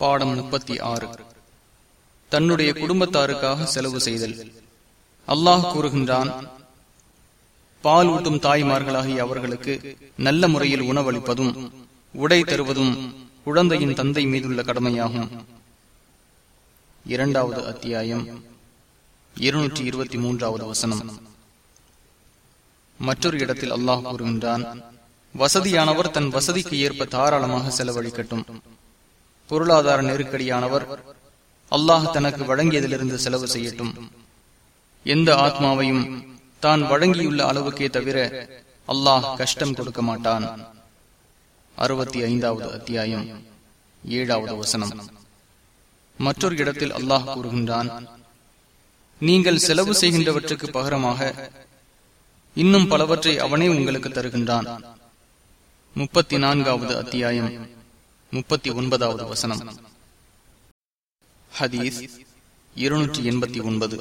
பாடம் முப்பத்தி ஆறு தன்னுடைய குடும்பத்தாருக்காக செலவு செய்தல் அல்லாஹ் கூறுகின்றான் பால் ஊட்டும் தாய்மார்களாகிய அவர்களுக்கு நல்ல முறையில் உணவளிப்பதும் உடை தருவதும் குழந்தையின் தந்தை மீதுள்ள கடமையாகும் இரண்டாவது அத்தியாயம் இருநூற்றி இருபத்தி மூன்றாவது வசனம் மற்றொரு இடத்தில் அல்லாஹ் கூறுகின்றான் வசதியானவர் தன் வசதிக்கு ஏற்ப தாராளமாக செலவழிக்கட்டும் பொருளாதார நெருக்கடியானவர் அல்லாஹ் தனக்கு வழங்கியதிலிருந்து செலவு செய்யட்டும் எந்த ஆத்மாவையும் தான் வழங்கியுள்ள அளவுக்கே தவிர அல்லாஹ் கஷ்டம் கொடுக்க மாட்டான் அறுபத்தி ஐந்தாவது அத்தியாயம் ஏழாவது வசனம் மற்றொரு இடத்தில் அல்லாஹ் கூறுகின்றான் நீங்கள் செலவு செய்கின்றவற்றுக்கு பகரமாக இன்னும் பலவற்றை அவனே உங்களுக்கு தருகின்றான் முப்பத்தி நான்காவது அத்தியாயம் முப்பத்தி ஒன்பதாவது வசனம் ஹதீஸ் இருநூற்றி எண்பத்தி ஒன்பது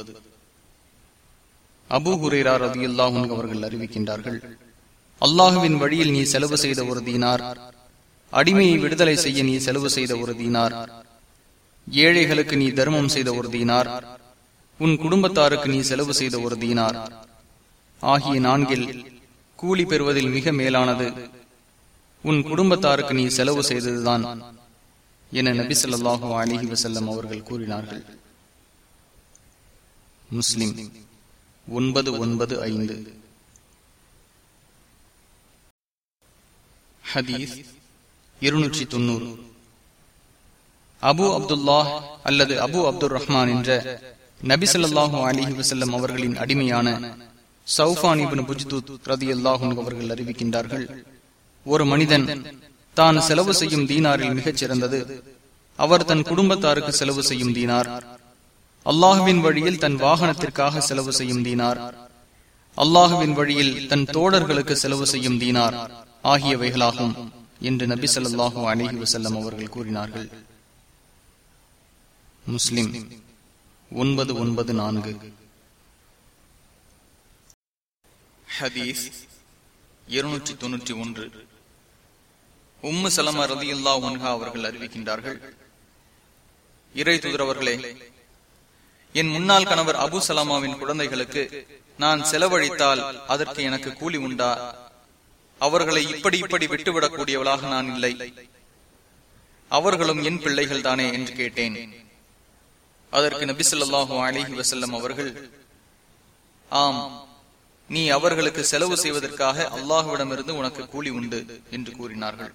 அபு ஹுரேரா ரதி அவர்கள் அறிவிக்கின்றார்கள் அல்லாஹுவின் வழியில் நீ செலவு செய்த ஒரு தீனார் அடிமையை விடுதலை செய்ய நீ செலவு செய்த ஒரு தீனார் ஏழைகளுக்கு நீ தர்மம் செய்த ஒரு தீனார் உன் குடும்பத்தாருக்கு நீ செலவு செய்த ஒரு தீனார் ஆகிய நான்கில் கூலி பெறுவதில் மிக மேலானது உன் குடும்பத்தாருக்கு நீ செலவு செய்ததுதான் என நபி சொல்லாஹு அலிஹி வசல்லம் அவர்கள் கூறினார்கள் முஸ்லிம் ஒன்பது ஒன்பது ஐந்து ஹதீஸ் இருநூற்றி தொண்ணூறு அபு அப்துல்லாஹ் அல்லது அபு அப்துல் ரஹ்மான் என்ற நபி சொல்லாஹு அலிஹி வசல்லம் அவர்களின் அடிமையான சௌஃபான் இபின் புஜ்தூத் ரதி அல்லாஹும் அவர்கள் அறிவிக்கின்றார்கள் ஒரு மனிதன் தான் செலவு செய்யும் தீனாரில் மிகச் சிறந்தது அவர் தன் குடும்பத்தாருக்கு செலவு செய்யும் தீனார் அல்லாஹுவின் வழியில் தன் வாகனத்திற்காக செலவு செய்யும் தீனார் அல்லாஹுவின் வழியில் தன் தோழர்களுக்கு செலவு செய்யும் தீனார் ஆகியவைகளாகும் என்று நபி சொல்லாஹு அலிஹி வசல்லம் அவர்கள் கூறினார்கள் முஸ்லிம் ஒன்பது ஒன்பது நான்கு ஹதீஸ் இருநூற்றி தொன்னூற்றி ஒன்று உம்மு சலமா ரதி அல்லா ஒன்ஹா அவர்கள் அறிவிக்கின்றார்கள் இறை துதரவர்களே என் முன்னாள் கணவர் அபு சலாமாவின் குழந்தைகளுக்கு நான் செலவழித்தால் அதற்கு எனக்கு கூலி உண்டா அவர்களை இப்படி இப்படி விட்டுவிடக்கூடியவளாக நான் இல்லை அவர்களும் என் பிள்ளைகள் தானே என்று கேட்டேன் அதற்கு நபி சொல்லாஹு அலிஹி வசல்லம் அவர்கள் ஆம் நீ அவர்களுக்கு செலவு செய்வதற்காக அல்லாஹுவிடமிருந்து உனக்கு கூலி உண்டு என்று கூறினார்கள்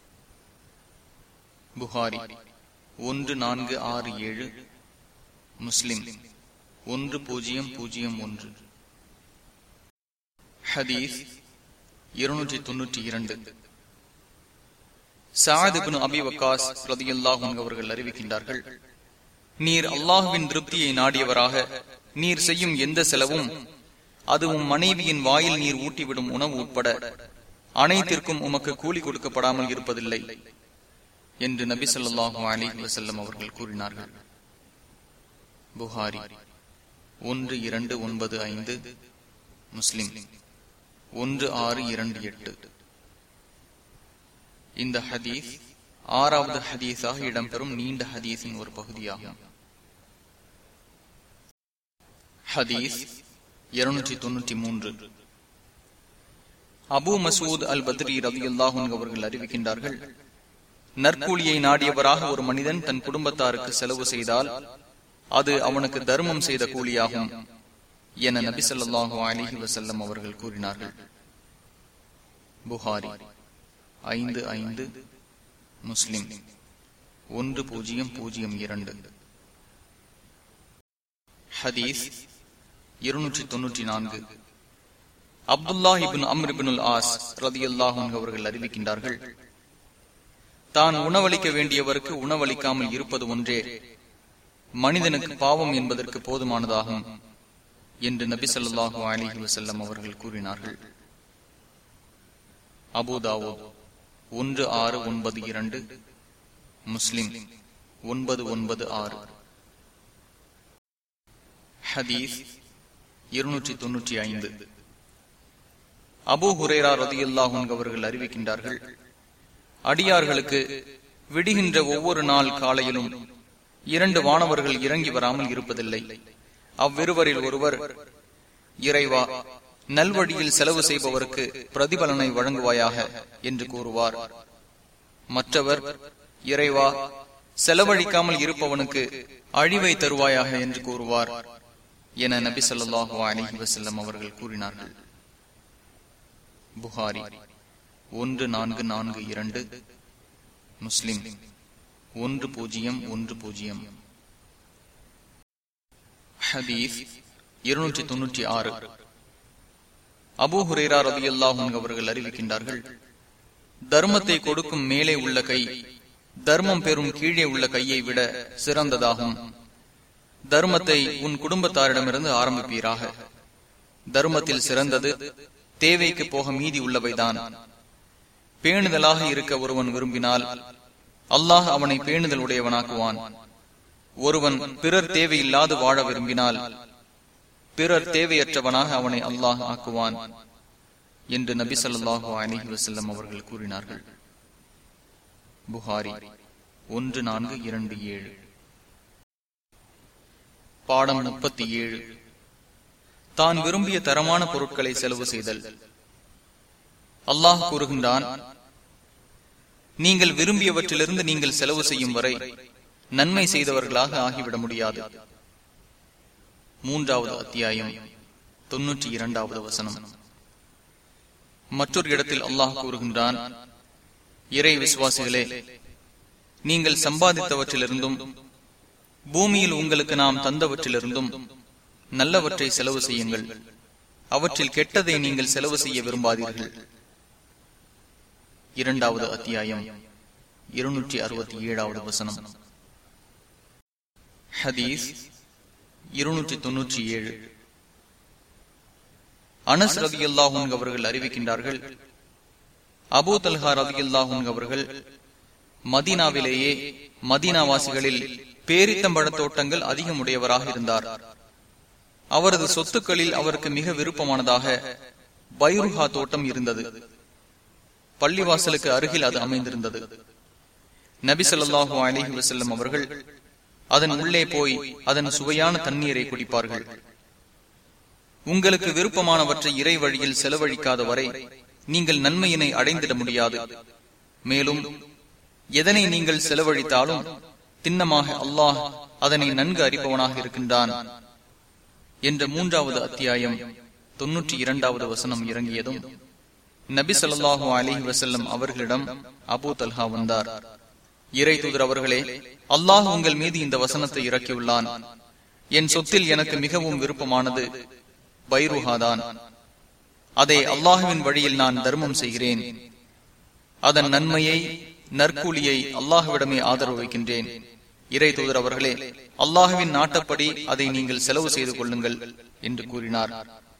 புகாரி ஒன்று நான்கு ஆறு ஏழு முஸ்லிம் ஒன்று பூஜ்ஜியம் பூஜ்ஜியம் ஒன்று ஹதீஸ் இருநூற்றி தொன்னூற்றி இரண்டு சாதிபின் அபி வக்காஸ் ரதியுல்லாஹும் அவர்கள் அறிவிக்கின்றார்கள் நீர் அல்லாஹுவின் திருப்தியை நாடியவராக நீர் செய்யும் எந்த செலவும் அதுவும் மனைவியின் வாயில் நீர் ஊட்டிவிடும் உணவு உட்பட அனைத்திற்கும் உமக்கு கூலி கொடுக்கப்படாமல் இருப்பதில்லை என்று நபி சொல்லாஹு அலி வசல்லம் அவர்கள் கூறினார்கள் புகாரி ஒன்று இரண்டு ஒன்பது ஐந்து முஸ்லிம் ஒன்று ஆறு இரண்டு எட்டு இந்த ஹதீஸ் ஆறாவது ஹதீஸாக இடம்பெறும் நீண்ட ஹதீஸின் ஒரு பகுதியாகும் ஹதீஸ் இருநூற்றி தொன்னூற்றி மூன்று அபு மசூத் அல் பத்ரி ரவி அல்லாஹூன் அவர்கள் அறிவிக்கின்றார்கள் நற்கூலியை நாடியவராக ஒரு மனிதன் தன் குடும்பத்தாருக்கு செலவு செய்தால் அது அவனுக்கு தர்மம் செய்த கூலியாகும் என நபி சொல்லாஹு அலிஹி வசல்லம் அவர்கள் கூறினார்கள் புகாரி ஐந்து ஐந்து முஸ்லிம் ஒன்று பூஜ்ஜியம் பூஜ்ஜியம் இரண்டு ஹதீஸ் இருநூற்றி தொன்னூற்றி நான்கு அப்துல்லா இபின் அம்ரிபின் ஆஸ் ரதி அல்லாஹன் அவர்கள் அறிவிக்கின்றார்கள் தான் உணவளிக்க வேண்டியவருக்கு உணவளிக்காமல் இருப்பது ஒன்றே மனிதனுக்கு பாவம் என்பதற்கு போதுமானதாகும் என்று நபி சொல்லாஹு அலிஹி வசல்லம் அவர்கள் கூறினார்கள் அபுதாவோ ஒன்று ஆறு ஒன்பது இரண்டு முஸ்லிம் ஒன்பது ஒன்பது ஆறு ஹதீஸ் இருநூற்றி தொன்னூற்றி ஐந்து அபு ஹுரேரா ரதியுல்லாஹும் அவர்கள் அறிவிக்கின்றார்கள் அடியார்களுக்கு விடுகின்ற ஒவ்வொரு நாள் காலையிலும் இரண்டு வானவர்கள் இறங்கி வராமல் இருப்பதில்லை அவ்விருவரில் ஒருவர் இறைவா நல்வழியில் செலவு செய்பவருக்கு பிரதிபலனை வழங்குவாயாக என்று கூறுவார் மற்றவர் இறைவா செலவழிக்காமல் இருப்பவனுக்கு அழிவை தருவாயாக என்று கூறுவார் என நபி சொல்லாஹு அலஹி வசல்லம் அவர்கள் கூறினார்கள் புகாரி ஒன்று நான்கு நான்கு இரண்டு முஸ்லிம் ஒன்று பூஜ்ஜியம் ஒன்று பூஜ்ஜியம் ஹதீஸ் இருநூற்றி தொன்னூற்றி ஆறு அபு ஹுரேரா ரவி அல்லாஹும் அவர்கள் அறிவிக்கின்றார்கள் தர்மத்தை கொடுக்கும் மேலே உள்ள கை தர்மம் பெறும் கீழே உள்ள கையை விட சிறந்ததாகும் தர்மத்தை உன் குடும்பத்தாரிடமிருந்து ஆரம்பிப்பீராக தர்மத்தில் சிறந்தது தேவைக்கு போக மீதி உள்ளவைதான் பேணுதலாக இருக்க ஒருவன் விரும்பினால் அல்லாஹ் அவனை பேணுதல் உடையவனாக்குவான் ஒருவன் பிறர் தேவையில்லாது வாழ விரும்பினால் பிறர் தேவையற்றவனாக அவனை அல்லாஹ் ஆக்குவான் என்று நபி சொல்லாஹு அலஹி வசல்லம் அவர்கள் கூறினார்கள் புகாரி ஒன்று நான்கு இரண்டு ஏழு பாடம் முப்பத்தி ஏழு தான் விரும்பிய தரமான பொருட்களை செலவு செய்தல் அல்லாஹ் கூறுகின்றான் நீங்கள் விரும்பியவற்றிலிருந்து நீங்கள் செலவு செய்யும் வரை நன்மை செய்தவர்களாக ஆகிவிட முடியாது மூன்றாவது அத்தியாயம் தொன்னூற்றி இரண்டாவது வசனம் மற்றொரு இடத்தில் அல்லாஹ் கூறுகின்றான் இறை விசுவாசிகளே நீங்கள் சம்பாதித்தவற்றிலிருந்தும் பூமியில் உங்களுக்கு நாம் தந்தவற்றிலிருந்தும் நல்லவற்றை செலவு செய்யுங்கள் அவற்றில் கெட்டதை நீங்கள் செலவு செய்ய விரும்பாதீர்கள் இரண்டாவது அத்தியாயம் இருநூற்றி அறுபத்தி ஏழாவது வசனம் ஹதீஸ் இருநூற்றி தொன்னூற்றி ஏழு அனஸ் ரவி அல்லாஹூன் அவர்கள் அறிவிக்கின்றார்கள் அபூ தல்ஹா ரவி அல்லாஹூன் அவர்கள் மதீனாவிலேயே மதீனாவாசிகளில் பேரித்தம்பழ தோட்டங்கள் அதிகம் உடையவராக இருந்தார் அவரது சொத்துக்களில் அவருக்கு மிக விருப்பமானதாக பைருஹா தோட்டம் இருந்தது பள்ளிவாசலுக்கு அருகில் அது அமைந்திருந்தது நபி சொல்லாஹு அலிஹி வசல்லம் அவர்கள் அதன் உள்ளே போய் அதன் சுவையான தண்ணீரை குடிப்பார்கள் உங்களுக்கு விருப்பமானவற்றை இறை வழியில் செலவழிக்காத வரை நீங்கள் நன்மையினை அடைந்திட முடியாது மேலும் எதனை நீங்கள் செலவழித்தாலும் திண்ணமாக அல்லாஹ் அதனை நன்கு அறிபவனாக இருக்கின்றான் என்ற மூன்றாவது அத்தியாயம் தொன்னூற்றி இரண்டாவது வசனம் இறங்கியதும் நபி சொல்லாஹு அலிஹி வசல்லம் அவர்களிடம் அபு தல்ஹா வந்தார் இறை தூதர் அவர்களே அல்லாஹ் உங்கள் மீது இந்த வசனத்தை இறக்கியுள்ளான் என் சொத்தில் எனக்கு மிகவும் விருப்பமானது பைருஹாதான் அதை அல்லாஹுவின் வழியில் நான் தர்மம் செய்கிறேன் அதன் நன்மையை நற்கூலியை அல்லாஹுவிடமே ஆதரவு வைக்கின்றேன் இறை தூதர் அவர்களே அல்லாஹுவின் நாட்டப்படி அதை நீங்கள் செலவு செய்து கொள்ளுங்கள் என்று கூறினார்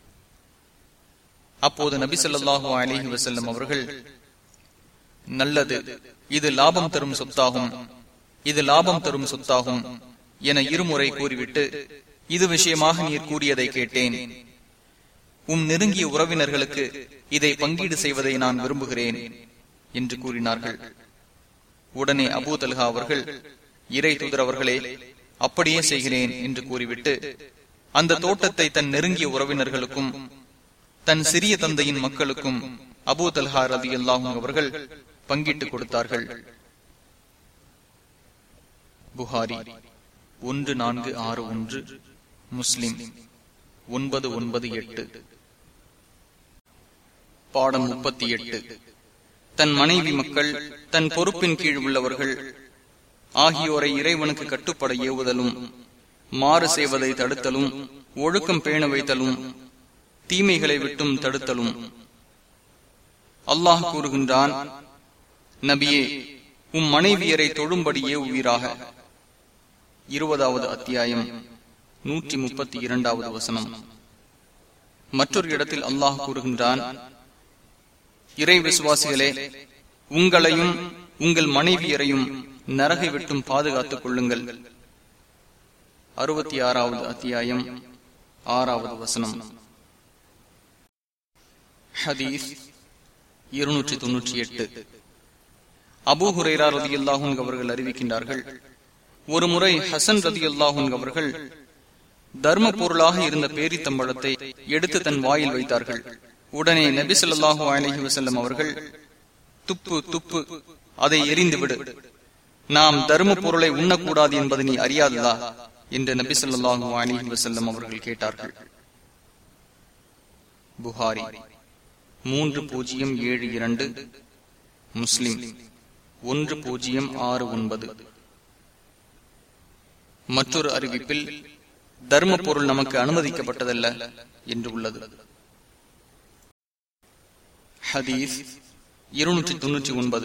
அப்போது நபி சொல்லாஹு அலிஹி வசல்லம் அவர்கள் நல்லது இது லாபம் தரும் சொத்தாகும் இது லாபம் தரும் சொத்தாகும் என இருமுறை கூறிவிட்டு இது விஷயமாக நீர் கூறியதை கேட்டேன் உம் நெருங்கிய உறவினர்களுக்கு இதை பங்கீடு செய்வதை நான் விரும்புகிறேன் என்று கூறினார்கள் உடனே அபூ தல்ஹா அவர்கள் இறை தூதரவர்களே அப்படியே செய்கிறேன் என்று கூறிவிட்டு அந்த தோட்டத்தை தன் நெருங்கிய உறவினர்களுக்கும் தன் சிறிய தந்தையின் மக்களுக்கும் அபூ தல்ஹா ரதி அல்லாஹும் அவர்கள் பங்கிட்டுக் கொடுத்தார்கள் புகாரி ஒன்று நான்கு ஆறு ஒன்று முஸ்லிம் ஒன்பது ஒன்பது எட்டு பாடம் முப்பத்தி எட்டு தன் மனைவி மக்கள் தன் பொறுப்பின் கீழ் உள்ளவர்கள் ஆகியோரை இறைவனுக்கு கட்டுப்பட ஏவுதலும் மாறு செய்வதை தடுத்தலும் ஒழுக்கம் பேண வைத்தலும் தீமைகளை விட்டும் தடுத்தலும் அல்லாஹ் கூறுகின்றான் நபியே உம் மனைவியரை தொழும்படி ஏவுவீராக இருபதாவது அத்தியாயம் நூற்றி முப்பத்தி இரண்டாவது வசனம் மற்றொரு இடத்தில் அல்லாஹ் கூறுகின்றான் இறை விசுவாசிகளே உங்களையும் உங்கள் மனைவியரையும் நரகை விட்டும் பாதுகாத்துக் கொள்ளுங்கள் அறுபத்தி ஆறாவது அத்தியாயம் ஆறாவது வசனம் ஹதீஸ் இருநூற்றி தொன்னூற்றி எட்டு அபு ஹுரேரா ரதி அல்லாஹூன் அவர்கள் அறிவிக்கின்றார்கள் ஒரு முறை ஹசன் ரதி அல்லாஹூன் அவர்கள் தர்ம பொருளாக இருந்த பேரித்தம்பழத்தை எடுத்து தன் வாயில் வைத்தார்கள் உடனே நபி சொல்லாஹு அலஹி வசல்லம் அவர்கள் துப்பு துப்பு அதை எரிந்துவிடு நாம் தர்ம பொருளை உண்ணக்கூடாது என்பதை நீ அறியாததா என்று நபி சொல்லாஹு அலஹி வசல்லம் அவர்கள் கேட்டார்கள் புகாரி மூன்று பூஜ்ஜியம் ஏழு இரண்டு முஸ்லிம் ஒன்று பூஜ்ஜியம் ஆறு ஒன்பது மற்றொரு அறிவிப்பில் தர்ம பொருள் நமக்கு அனுமதிக்கப்பட்டதல்ல என்று உள்ளது ஹதீஸ் இருநூற்றி தொன்னூற்றி ஒன்பது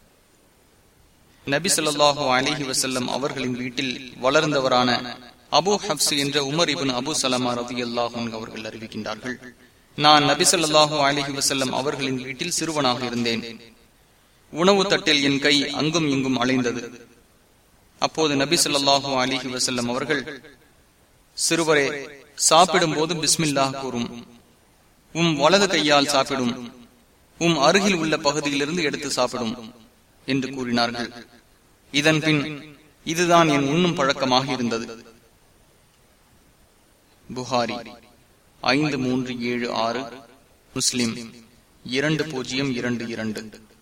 நபி சொல்லாஹு அலிஹி வசல்லம் அவர்களின் வீட்டில் வளர்ந்தவரான அபு ஹப்ஸ் என்ற உமர் இபின் அபு சலமா ரவி அல்லாஹூன் அவர்கள் அறிவிக்கின்றார்கள் நான் நபி சொல்லாஹு அலிஹி வசல்லம் அவர்களின் வீட்டில் சிறுவனாக இருந்தேன் உணவு தட்டில் என் கை அங்கும் இங்கும் அலைந்தது அப்போது நபி சொல்லாஹு அலிஹி வசல்லம் அவர்கள் சிறுவரே சாப்பிடும் போது பிஸ்மில்லா கூறும் உம் வலது கையால் சாப்பிடும் உம் அருகில் உள்ள பகுதியிலிருந்து எடுத்து சாப்பிடும் என்று கூறினார்கள் இதன் பின் இதுதான் என் உண்ணும் பழக்கமாக இருந்தது புகாரி ஐந்து மூன்று ஏழு ஆறு முஸ்லிம் இரண்டு பூஜ்ஜியம் இரண்டு இரண்டு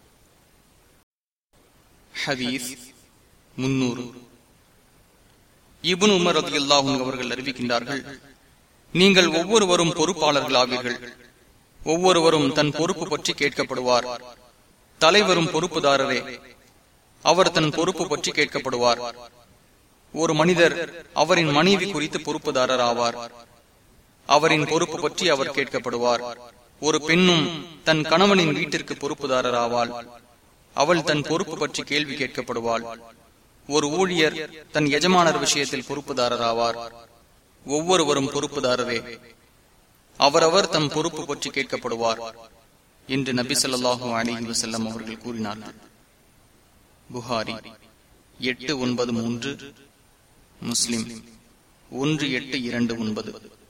ஹதீஸ் முன்னூறு இபுன் உமர் ரதி அல்லாஹும் அவர்கள் அறிவிக்கின்றார்கள் நீங்கள் ஒவ்வொருவரும் பொறுப்பாளர்கள் ஆவீர்கள் ஒவ்வொருவரும் தன் பொறுப்பு பற்றி கேட்கப்படுவார் தலைவரும் பொறுப்புதாரரே அவர் தன் பொறுப்பு பற்றி கேட்கப்படுவார் ஒரு மனிதர் அவரின் மனைவி குறித்து பொறுப்புதாரர் ஆவார் அவரின் பொறுப்பு பற்றி அவர் கேட்கப்படுவார் ஒரு பெண்ணும் தன் கணவனின் வீட்டிற்கு பொறுப்புதாரர் ஆவாள் அவள் தன் பொறுப்பு பற்றி கேள்வி கேட்கப்படுவாள் ஒரு ஊழியர் தன் எஜமானர் விஷயத்தில் பொறுப்புதாரர் ஆவார் ஒவ்வொருவரும் பொறுப்புதாரரே அவரவர் தம் பொறுப்பு பற்றி கேட்கப்படுவார் என்று நபி சொல்லாஹு அலிஹி வசல்லம் அவர்கள் கூறினார்கள் புகாரி எட்டு ஒன்பது மூன்று முஸ்லிம் ஒன்று எட்டு இரண்டு ஒன்பது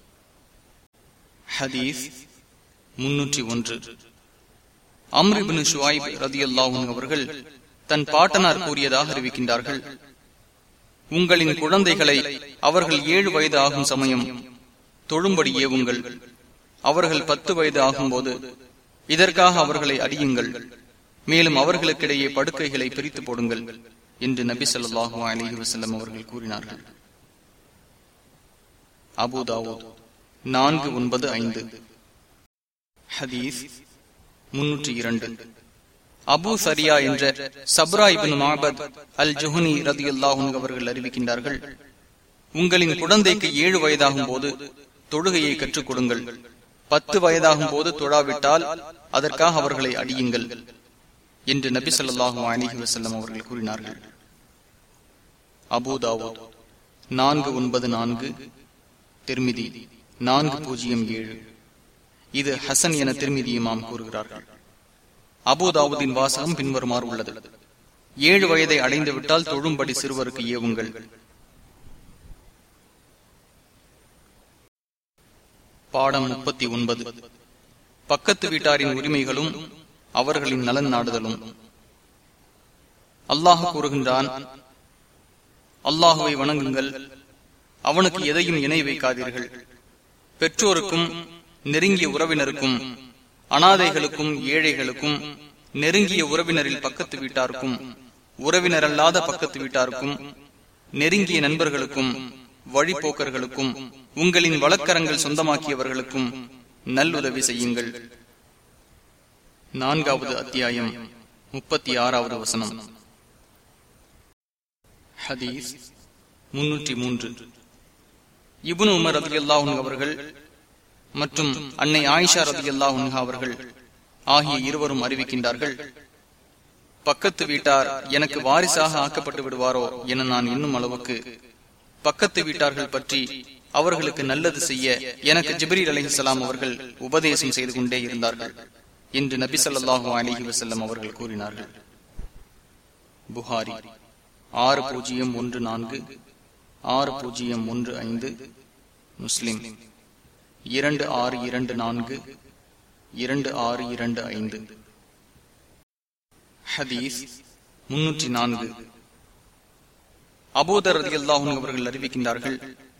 ஹதீஸ் முன்னூற்றி ஒன்று அம்ரிபின் ஷுவாயிப் ரதி அல்லாஹூன் அவர்கள் தன் பாட்டனார் கூறியதாக அறிவிக்கின்றார்கள் உங்களின் குழந்தைகளை அவர்கள் ஏழு வயது ஆகும் சமயம் தொழும்படி ஏவுங்கள் அவர்கள் பத்து வயது ஆகும் போது இதற்காக அவர்களை அடியுங்கள் மேலும் அவர்களுக்கிடையே படுக்கைகளை பிரித்து போடுங்கள் என்று நபி சொல்லாஹு அலிஹி வசல்லம் அவர்கள் கூறினார்கள் அபுதாவோ நான்கு ஒன்பது ஐந்து ஹதீஸ் முன்னூற்றி இரண்டு அபு சரியா என்ற சப்ரா இபின் மாபத் அல் ஜுஹனி ரதி அல்லாஹும் அவர்கள் அறிவிக்கின்றார்கள் உங்களின் குழந்தைக்கு ஏழு வயதாகும் போது தொழுகையை கற்றுக் கொடுங்கள் பத்து வயதாகும் போது தொழாவிட்டால் அதற்காக அவர்களை அடியுங்கள் என்று நபி சொல்லாஹு அலிஹி வசல்லம் அவர்கள் கூறினார்கள் அபுதாவோ நான்கு ஒன்பது நான்கு திருமிதி நான்கு பூஜ்ஜியம் ஏழு இது ஹசன் என திருமிதியுமாம் கூறுகிறார்கள் அபுதாவுதின் வாசகம் பின்வருமாறு உள்ளது ஏழு வயதை அடைந்து விட்டால் தொழும்படி சிறுவருக்கு ஏவுங்கள் பாடம் முப்பத்தி ஒன்பது பக்கத்து வீட்டாரின் உரிமைகளும் அவர்களின் நலன் நாடுதலும் அல்லாஹ் கூறுகின்றான் அல்லாஹுவை வணங்குங்கள் அவனுக்கு எதையும் இணை வைக்காதீர்கள் பெற்றோருக்கும் நெருங்கிய உறவினருக்கும் அனாதைகளுக்கும் ஏழைகளுக்கும் நெருங்கிய உறவினரில் பக்கத்து வீட்டாருக்கும் உறவினரல்லாத பக்கத்து வீட்டாருக்கும் நெருங்கிய நண்பர்களுக்கும் வழிபோக்கர்களுக்கும் உங்களின் வழக்கரங்கள் சொந்தமாக்கியவர்களுக்கும் நல்லுதவி செய்யுங்கள் நான்காவது அத்தியாயம் முப்பத்தி ஆறாவது வசனம் ஹதீஸ் முன்னூற்றி மூன்று இபுன் உமர் அலி அல்லாஹும் அவர்கள் மற்றும் அன்னை ஆயிஷா ரதி அல்லாஹுன்ஹா அவர்கள் ஆகிய இருவரும் அறிவிக்கின்றார்கள் பக்கத்து வீட்டார் எனக்கு வாரிசாக ஆக்கப்பட்டு விடுவாரோ என நான் இன்னும் அளவுக்கு பக்கத்து வீட்டார்கள் பற்றி அவர்களுக்கு நல்லது செய்ய எனக்கு ஜிப்ரீல் அலிஹலாம் அவர்கள் உபதேசம் செய்து கொண்டே இருந்தார்கள் என்று நபி சொல்லாஹு அலிஹி வசல்லம் அவர்கள் கூறினார்கள் புகாரி ஆறு பூஜ்ஜியம் ஒன்று நான்கு ஆறு பூஜ்ஜியம் ஒன்று ஐந்து முஸ்லிம் இரண்டு ஆறு இரண்டு நான்கு இரண்டு ஆறு இரண்டு ஐந்து ஹதீஸ் முன்னூற்றி நான்கு அபூதர் அல்லாஹும் அவர்கள் அறிவிக்கின்றார்கள்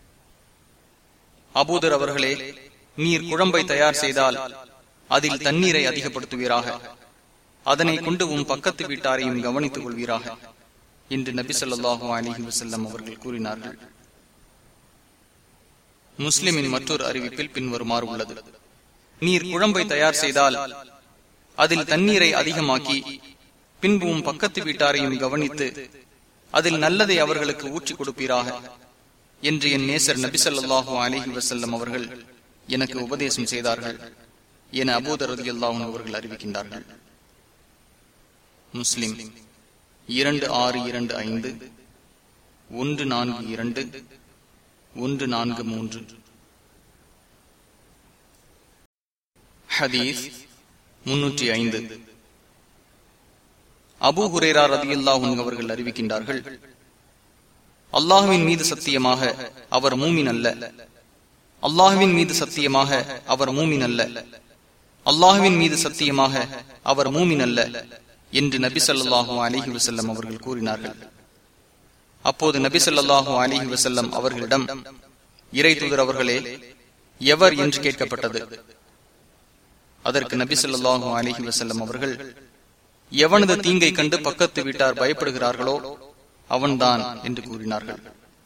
அபூதர் அவர்களே நீர் குழம்பை தயார் செய்தால் அதில் தண்ணீரை அதிகப்படுத்துவீராக அதனை கொண்டு உன் பக்கத்து வீட்டாரையும் கவனித்துக் கொள்வீராக என்று நபி சொல்லாஹு அலிஹி வசல்லம் அவர்கள் கூறினார்கள் முஸ்லிமின் மற்றொரு அறிவிப்பில் பின்வருமாறு உள்ளது நீர் குழம்பை தயார் செய்தால் அதில் தண்ணீரை அதிகமாக்கி பின்பு உன் பக்கத்து வீட்டாரையும் கவனித்து அதில் நல்லதை அவர்களுக்கு ஊற்றி கொடுப்பீராக என்று என் நேசர் நபிசல்லாஹு அலிஹி வசல்லம் அவர்கள் எனக்கு உபதேசம் செய்தார்கள் என அபூதர் ரதி அல்லாஹன் அவர்கள் அறிவிக்கின்றார்கள் முஸ்லிம் இரண்டு ஆறு இரண்டு ஐந்து ஒன்று நான்கு இரண்டு ஒன்று நான்கு மூன்று ஹதீஸ் முன்னூற்றி ஐந்து அபு ஹுரேரா ரதியுல்லாஹும் அவர்கள் அறிவிக்கின்றார்கள் அல்லாஹுவின் மீது சத்தியமாக அவர் மூமின் அல்ல அல்லாஹுவின் மீது சத்தியமாக அவர் மூமின் அல்ல அல்லாஹுவின் மீது சத்தியமாக அவர் மூமின் அல்ல என்று நபி சொல்லாஹு அலிஹி வசல்லம் அவர்கள் கூறினார்கள் அப்போது நபி சொல்லாஹு அலிஹி வசல்லம் அவர்களிடம் இறை தூதர் அவர்களே எவர் என்று கேட்கப்பட்டது அதற்கு நபி சொல்லாஹு அலிஹி வசல்லம் அவர்கள் எவனது தீங்கை கண்டு பக்கத்து வீட்டார் பயப்படுகிறார்களோ அவன்தான் என்று கூறினார்கள்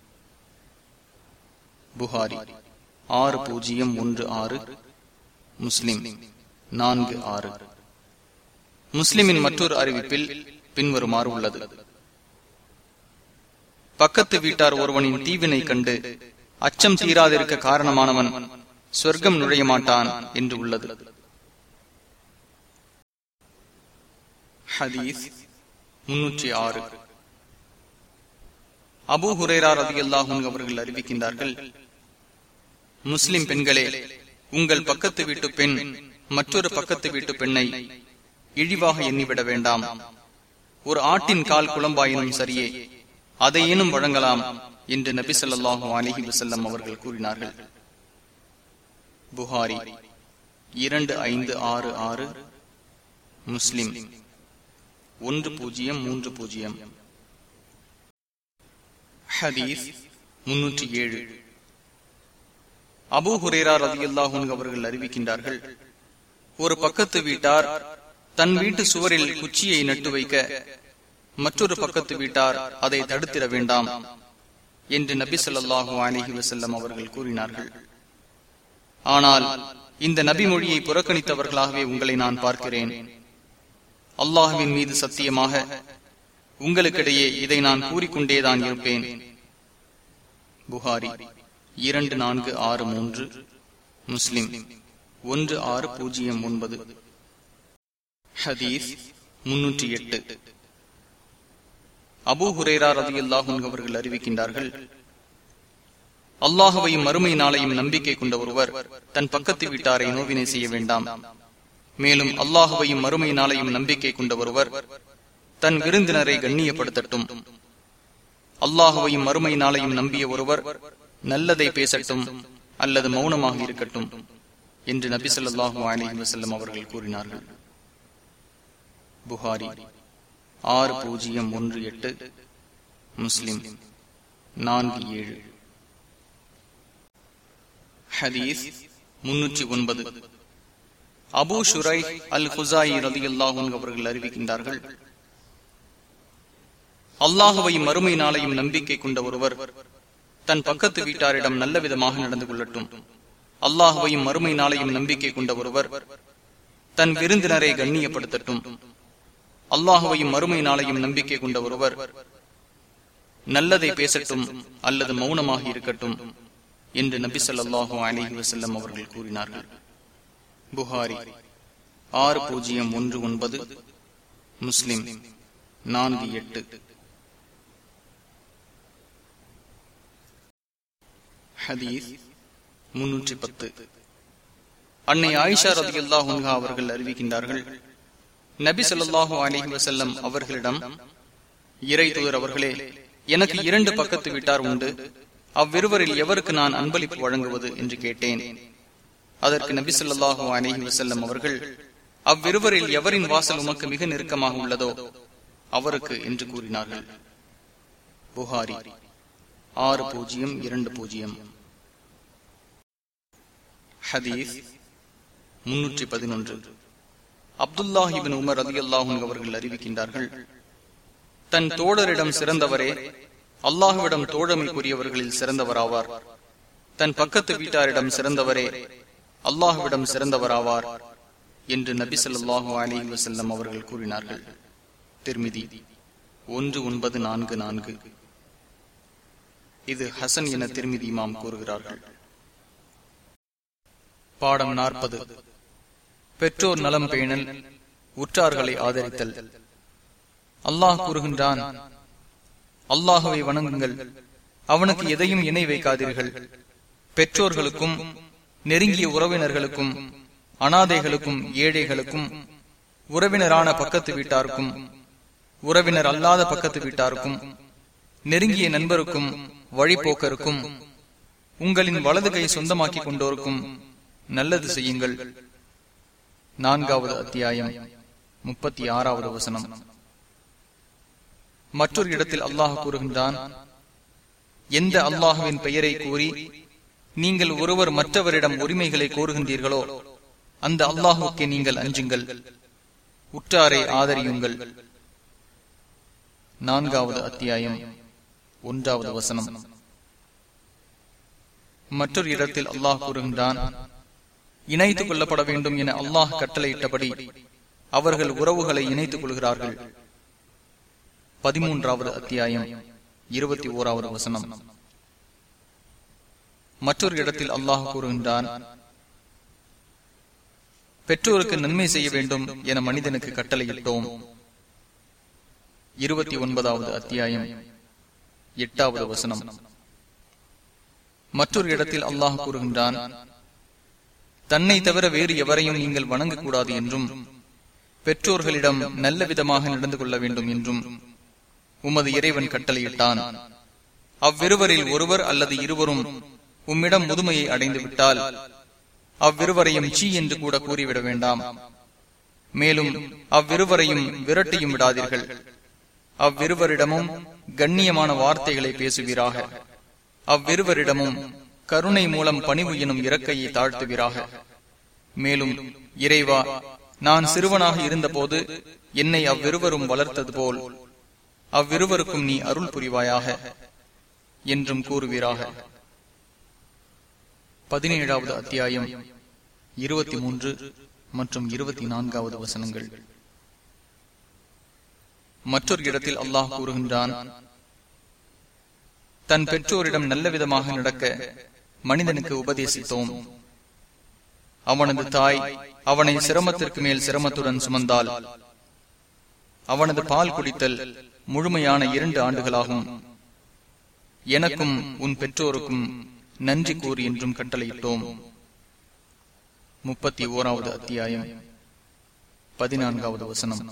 புகாரி ஆறு பூஜ்ஜியம் ஒன்று ஆறு முஸ்லிம் நான்கு ஆறு முஸ்லிமின் மற்றொரு அறிவிப்பில் பின்வருமாறு உள்ளது பக்கத்து வீட்டார் ஒருவனின் தீவினை கண்டு அச்சம் தீராதிருக்க காரணமானவன் சொர்க்கம் நுழைய மாட்டான் என்று உள்ளது ஹதீஸ் முன்னூற்றி ஆறு அபு ஹுரேரா ரதி அல்லாஹும் அவர்கள் அறிவிக்கின்றார்கள் முஸ்லிம் பெண்களே உங்கள் பக்கத்து வீட்டு பெண் மற்றொரு பக்கத்து வீட்டு பெண்ணை இழிவாக எண்ணிவிட வேண்டாம் ஒரு ஆட்டின் கால் குழம்பாயினும் சரியே அதையேனும் வழங்கலாம் என்று நபி சொல்லாஹு அலிஹி வசல்லம் அவர்கள் கூறினார்கள் புகாரி இரண்டு ஐந்து ஆறு ஆறு முஸ்லிம் ஒன்று பூஜ்ஜியம் மூன்று பூஜ்ஜியம் ஹதீஸ் முன்னூற்றி ஏழு அபு ஹுரேரா ரதியுல்லாஹும் அவர்கள் அறிவிக்கின்றார்கள் ஒரு பக்கத்து வீட்டார் தன் வீட்டு சுவரில் குச்சியை நட்டு வைக்க மற்றொரு பக்கத்து வீட்டார் அதை தடுத்திட வேண்டாம் என்று நபி சொல்லாஹு அலிஹி வசல்லம் அவர்கள் கூறினார்கள் ஆனால் இந்த நபி மொழியை புறக்கணித்தவர்களாகவே உங்களை நான் பார்க்கிறேன் அல்லாஹுவின் மீது சத்தியமாக உங்களுக்கிடையே இதை நான் கூறிக்கொண்டேதான் இருப்பேன் புகாரி இரண்டு நான்கு ஆறு மூன்று முஸ்லிம் ஒன்று ஆறு பூஜ்ஜியம் ஒன்பது ஹதீஸ் முன்னூற்றி எட்டு அபு ஹுரேரா ரதியுல்லாஹும் அவர்கள் அறிவிக்கின்றார்கள் அல்லாஹுவையும் மறுமை நாளையும் நம்பிக்கை கொண்ட ஒருவர் தன் பக்கத்து வீட்டாரை நோவினை செய்ய வேண்டாம் மேலும் அல்லாஹுவையும் மறுமை நாளையும் நம்பிக்கை கொண்ட ஒருவர் தன் விருந்தினரை கண்ணியப்படுத்தட்டும் அல்லாஹுவையும் மறுமை நாளையும் நம்பிய ஒருவர் நல்லதை பேசட்டும் அல்லது மௌனமாக இருக்கட்டும் என்று நபி சொல்லாஹு அலி வசல்லம் அவர்கள் கூறினார்கள் புகாரி ஆறு பூஜ்ஜியம் ஒன்று எட்டு முஸ்லிம் நான்கு ஏழு ஹதீஸ் முன்னூற்றி ஒன்பது அபு ஷுரை அல் ஹுசாயி ரதி அல்லாஹூன் அவர்கள் அறிவிக்கின்றார்கள் அல்லாஹுவை மறுமை நாளையும் நம்பிக்கை கொண்ட ஒருவர் தன் பக்கத்து வீட்டாரிடம் நல்ல விதமாக நடந்து கொள்ளட்டும் அல்லாஹுவையும் மறுமை நாளையும் நம்பிக்கை கொண்ட ஒருவர் தன் விருந்தினரை கண்ணியப்படுத்தட்டும் அல்லாஹுவையும் மறுமை நாளையும் நம்பிக்கை கொண்ட ஒருவர் நல்லதை பேசட்டும் அல்லது மௌனமாக இருக்கட்டும் என்று நபி சொல்லாஹு அலிஹி வசல்லம் அவர்கள் கூறினார்கள் புகாரி ஆறு பூஜ்ஜியம் ஒன்று ஒன்பது முஸ்லிம் நான்கு எட்டு ஹதீஸ் முன்னூற்றி பத்து அன்னை ஆயிஷா ரதி அல்லாஹா அவர்கள் அறிவிக்கின்றார்கள் நபி சொல்லாஹு அலிஹி வசல்லம் அவர்களிடம் இறை தூதர் அவர்களே எனக்கு இரண்டு பக்கத்து வீட்டார் உண்டு அவ்விருவரில் எவருக்கு நான் அன்பளிப்பு வழங்குவது என்று கேட்டேன் அதற்கு நபி சொல்லாஹு அலிஹி வசல்லம் அவர்கள் அவ்விருவரில் எவரின் வாசல் உமக்கு மிக நெருக்கமாக உள்ளதோ அவருக்கு என்று கூறினார்கள் புகாரி ஆறு பூஜ்ஜியம் இரண்டு பூஜ்ஜியம் ஹதீஸ் முன்னூற்றி பதினொன்று அப்துல்லாஹிபின் உமர் அலி அல்லாஹும் அவர்கள் அறிவிக்கின்றார்கள் தன் தோழரிடம் சிறந்தவரே அல்லாஹுவிடம் தோழமைக்குரியவர்களில் சிறந்தவராவார் தன் பக்கத்து வீட்டாரிடம் சிறந்தவரே அல்லாஹுவிடம் சிறந்தவராவார் என்று நபி சொல்லாஹு அலி வசல்லம் அவர்கள் கூறினார்கள் திருமிதி ஒன்று ஒன்பது நான்கு நான்கு இது ஹசன் என திருமிதி இமாம் கூறுகிறார்கள் பாடம் நாற்பது பெற்றோர் நலம் பேணல் உற்றார்களை ஆதரித்தல் அல்லாஹ் கூறுகின்றான் அல்லாஹுவை வணங்குங்கள் அவனுக்கு எதையும் இணை வைக்காதீர்கள் பெற்றோர்களுக்கும் நெருங்கிய உறவினர்களுக்கும் அனாதைகளுக்கும் ஏழைகளுக்கும் உறவினரான பக்கத்து வீட்டாருக்கும் உறவினர் அல்லாத பக்கத்து வீட்டாருக்கும் நெருங்கிய நண்பருக்கும் வழிபோக்கருக்கும் உங்களின் வலது கை சொந்தமாக்கிக் கொண்டோருக்கும் நல்லது செய்யுங்கள் நான்காவது அத்தியாயம் முப்பத்தி ஆறாவது வசனம் மற்றொரு இடத்தில் அல்லாஹ் கூறுகின்றான் எந்த அல்லாஹுவின் பெயரை கூறி நீங்கள் ஒருவர் மற்றவரிடம் உரிமைகளை கோருகின்றீர்களோ அந்த அல்லாஹுக்கே நீங்கள் அஞ்சுங்கள் உற்றாரை ஆதரியுங்கள் நான்காவது அத்தியாயம் ஒன்றாவது வசனம் மற்றொரு இடத்தில் அல்லாஹ் கூறுகின்றான் இணைத்துக் கொள்ளப்பட வேண்டும் என அல்லாஹ் கட்டளையிட்டபடி அவர்கள் உறவுகளை இணைத்துக் கொள்கிறார்கள் பதிமூன்றாவது அத்தியாயம் இருபத்தி ஓராவது வசனம் மற்றொரு இடத்தில் அல்லாஹ் கூறுகின்றான் பெற்றோருக்கு நன்மை செய்ய வேண்டும் என மனிதனுக்கு கட்டளையிட்டோம் இருபத்தி ஒன்பதாவது அத்தியாயம் எட்டாவது வசனம் மற்றொரு இடத்தில் அல்லாஹ் கூறுகின்றான் தன்னை தவிர வேறு எவரையும் நீங்கள் வணங்கக்கூடாது என்றும் பெற்றோர்களிடம் நல்ல விதமாக நடந்து கொள்ள வேண்டும் என்றும் உமது இறைவன் கட்டளையிட்டான் அவ்விருவரில் ஒருவர் அல்லது இருவரும் உம்மிடம் முதுமையை அடைந்து விட்டால் அவ்விருவரையும் சீ என்று கூட கூறிவிட வேண்டாம் மேலும் அவ்விருவரையும் விரட்டியும் விடாதீர்கள் அவ்விருவரிடமும் கண்ணியமான வார்த்தைகளை பேசுவீராக அவ்விருவரிடமும் கருணை மூலம் பணிவு எனும் இறக்கையை தாழ்த்துவீராக மேலும் இறைவா நான் சிறுவனாக இருந்தபோது என்னை அவ்விருவரும் வளர்த்தது போல் அவ்விருவருக்கும் நீ அருள் புரிவாயாக என்றும் கூறுவீராக பதினேழாவது அத்தியாயம் இருபத்தி மூன்று மற்றும் இருபத்தி நான்காவது வசனங்கள் மற்றொரு இடத்தில் அல்லாஹ் கூறுகின்றான் தன் பெற்றோரிடம் நல்ல விதமாக நடக்க மனிதனுக்கு உபதேசித்தோம் அவனது தாய் அவனை சிரமத்திற்கு மேல் சிரமத்துடன் சுமந்தால் அவனது பால் குடித்தல் முழுமையான இரண்டு ஆண்டுகளாகும் எனக்கும் உன் பெற்றோருக்கும் நன்றி கூறி என்றும் கட்டளையிட்டோம் முப்பத்தி ஓராவது அத்தியாயம் பதினான்காவது வசனம்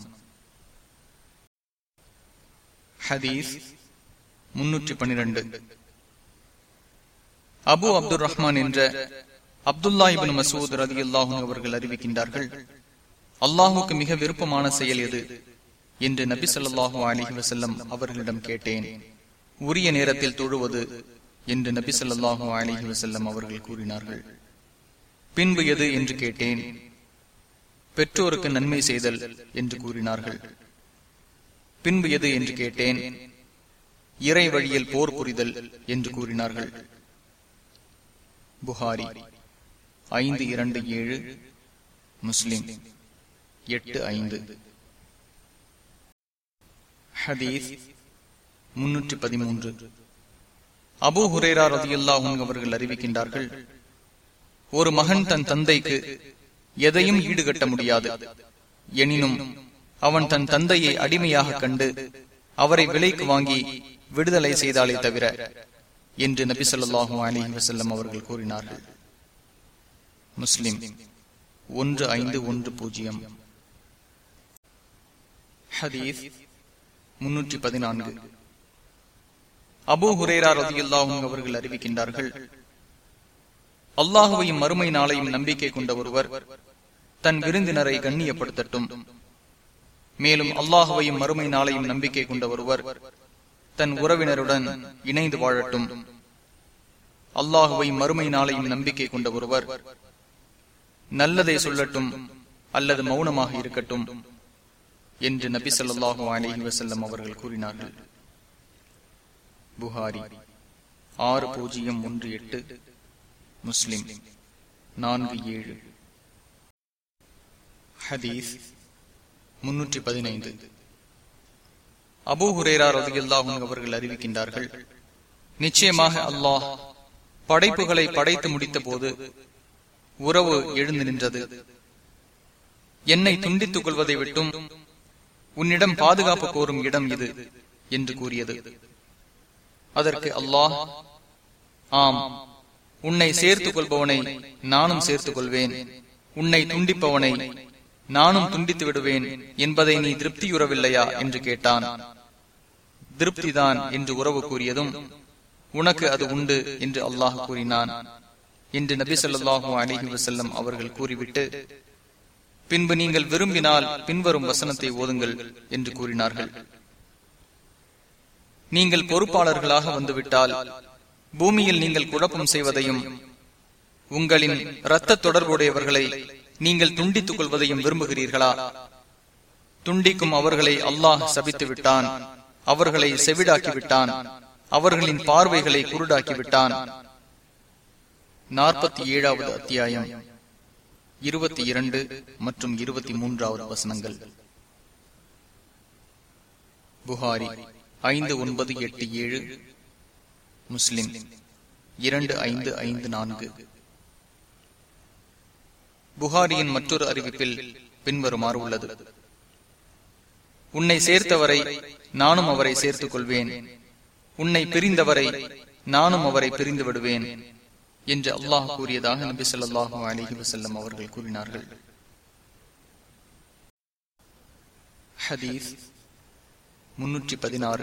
ஹதீஸ் முன்னூற்றி பனிரெண்டு அபு அப்துல் ரஹ்மான் என்ற அப்துல்லா இபின் மசூத் ரதி அல்லாஹும் அவர்கள் அறிவிக்கின்றார்கள் அல்லாஹுக்கு மிக விருப்பமான செயல் எது என்று நபி சொல்லாஹு அலிஹி வசல்லம் அவர்களிடம் கேட்டேன் உரிய நேரத்தில் தொழுவது என்று நபி சொல்லாஹு அலிஹி வசல்லம் அவர்கள் கூறினார்கள் பின்பு எது என்று கேட்டேன் பெற்றோருக்கு நன்மை செய்தல் என்று கூறினார்கள் பின்பு எது என்று கேட்டேன் இறை வழியில் போர் புரிதல் என்று கூறினார்கள் புகாரி ஐந்து இரண்டு ஏழு முஸ்லிம் எட்டு ஐந்து ஹதீஸ் முன்னூற்றி பதிமூன்று அபு ஹுரேரா ரதியுல்லாஹும் அவர்கள் அறிவிக்கின்றார்கள் ஒரு மகன் தன் தந்தைக்கு எதையும் ஈடுகட்ட முடியாது எனினும் அவன் தன் தந்தையை அடிமையாக கண்டு அவரை விலைக்கு வாங்கி விடுதலை செய்தாலே தவிர என்று நபி சொல்லாஹு அலி வசல்லம் அவர்கள் கூறினார்கள் முஸ்லிம் ஒன்று ஐந்து ஒன்று பூஜ்ஜியம் ஹதீஸ் முன்னூற்றி பதினான்கு அபு ஹுரேரா ரதியுல்லாஹும் அவர்கள் அறிவிக்கின்றார்கள் அல்லாஹுவையும் மறுமை நாளையும் நம்பிக்கை கொண்ட ஒருவர் தன் விருந்தினரை கண்ணியப்படுத்தட்டும் மேலும் அல்லாஹுவையும் மறுமை நாளையும் நம்பிக்கை கொண்ட ஒருவர் தன் உறவினருடன் இணைந்து வாழட்டும் அல்லாஹுவை மறுமை நாளையும் நம்பிக்கை கொண்ட ஒருவர் நல்லதை சொல்லட்டும் அல்லது மௌனமாக இருக்கட்டும் என்று நபி சொல்லாஹு அலிஹி வசல்லம் அவர்கள் கூறினார்கள் புகாரி ஆறு பூஜ்ஜியம் ஒன்று எட்டு முஸ்லிம் நான்கு ஏழு ஹதீஸ் முன்னூற்றி பதினைந்து அபூ ஹுரேரா ரதியுல்லாஹும் அவர்கள் அறிவிக்கின்றார்கள் நிச்சயமாக அல்லாஹ் படைப்புகளை படைத்து முடித்த போது உறவு எழுந்து நின்றது என்னை துண்டித்துக் கொள்வதை விட்டும் உன்னிடம் பாதுகாப்பு கோரும் இடம் இது என்று கூறியது அதற்கு அல்லாஹ் ஆம் உன்னை சேர்த்துக் கொள்பவனை நானும் சேர்த்துக் கொள்வேன் உன்னை துண்டிப்பவனை நானும் துண்டித்து விடுவேன் என்பதை நீ திருப்தியுறவில்லையா என்று கேட்டான் திருப்திதான் என்று உறவு கூறியதும் உனக்கு அது உண்டு என்று அல்லாஹ் கூறினான் என்று நபி சொல்லாஹு அலிஹி வசல்லம் அவர்கள் கூறிவிட்டு பின்பு நீங்கள் விரும்பினால் பின்வரும் வசனத்தை ஓதுங்கள் என்று கூறினார்கள் நீங்கள் பொறுப்பாளர்களாக வந்துவிட்டால் பூமியில் நீங்கள் குழப்பம் செய்வதையும் உங்களின் இரத்த தொடர்புடையவர்களை நீங்கள் துண்டித்துக் கொள்வதையும் விரும்புகிறீர்களா துண்டிக்கும் அவர்களை அல்லாஹ் சபித்து விட்டான் அவர்களை செவிடாக்கி விட்டான் அவர்களின் பார்வைகளை குருடாக்கி விட்டான் நாற்பத்தி ஏழாவது அத்தியாயம் இருபத்தி இரண்டு மற்றும் இருபத்தி மூன்றாவது வசனங்கள் புகாரி ஐந்து ஒன்பது எட்டு ஏழு முஸ்லிம் இரண்டு ஐந்து ஐந்து நான்கு புகாரியின் மற்றொரு அறிவிப்பில் பின்வருமாறு உள்ளது உன்னை சேர்த்தவரை நானும் அவரை சேர்த்துக் கொள்வேன் உன்னை பிரிந்தவரை நானும் அவரை பிரிந்து விடுவேன் என்று அல்லாஹ் கூறியதாக நபி சொல்லாஹு அலிஹி வசல்லம் அவர்கள் கூறினார்கள் ஹதீஸ் முன்னூற்றி பதினாறு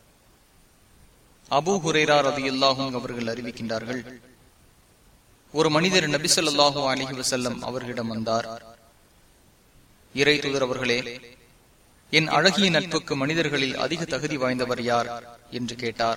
அபு ஹுரேரா ரதி அல்லாஹும் அவர்கள் அறிவிக்கின்றார்கள் ஒரு மனிதர் நபி சொல்லாஹு அலிஹி வசல்லம் அவர்களிடம் வந்தார் இறை தூதரவர்களே என் அழகிய நட்புக்கு மனிதர்களில் அதிக தகுதி வாய்ந்தவர் யார் என்று கேட்டார்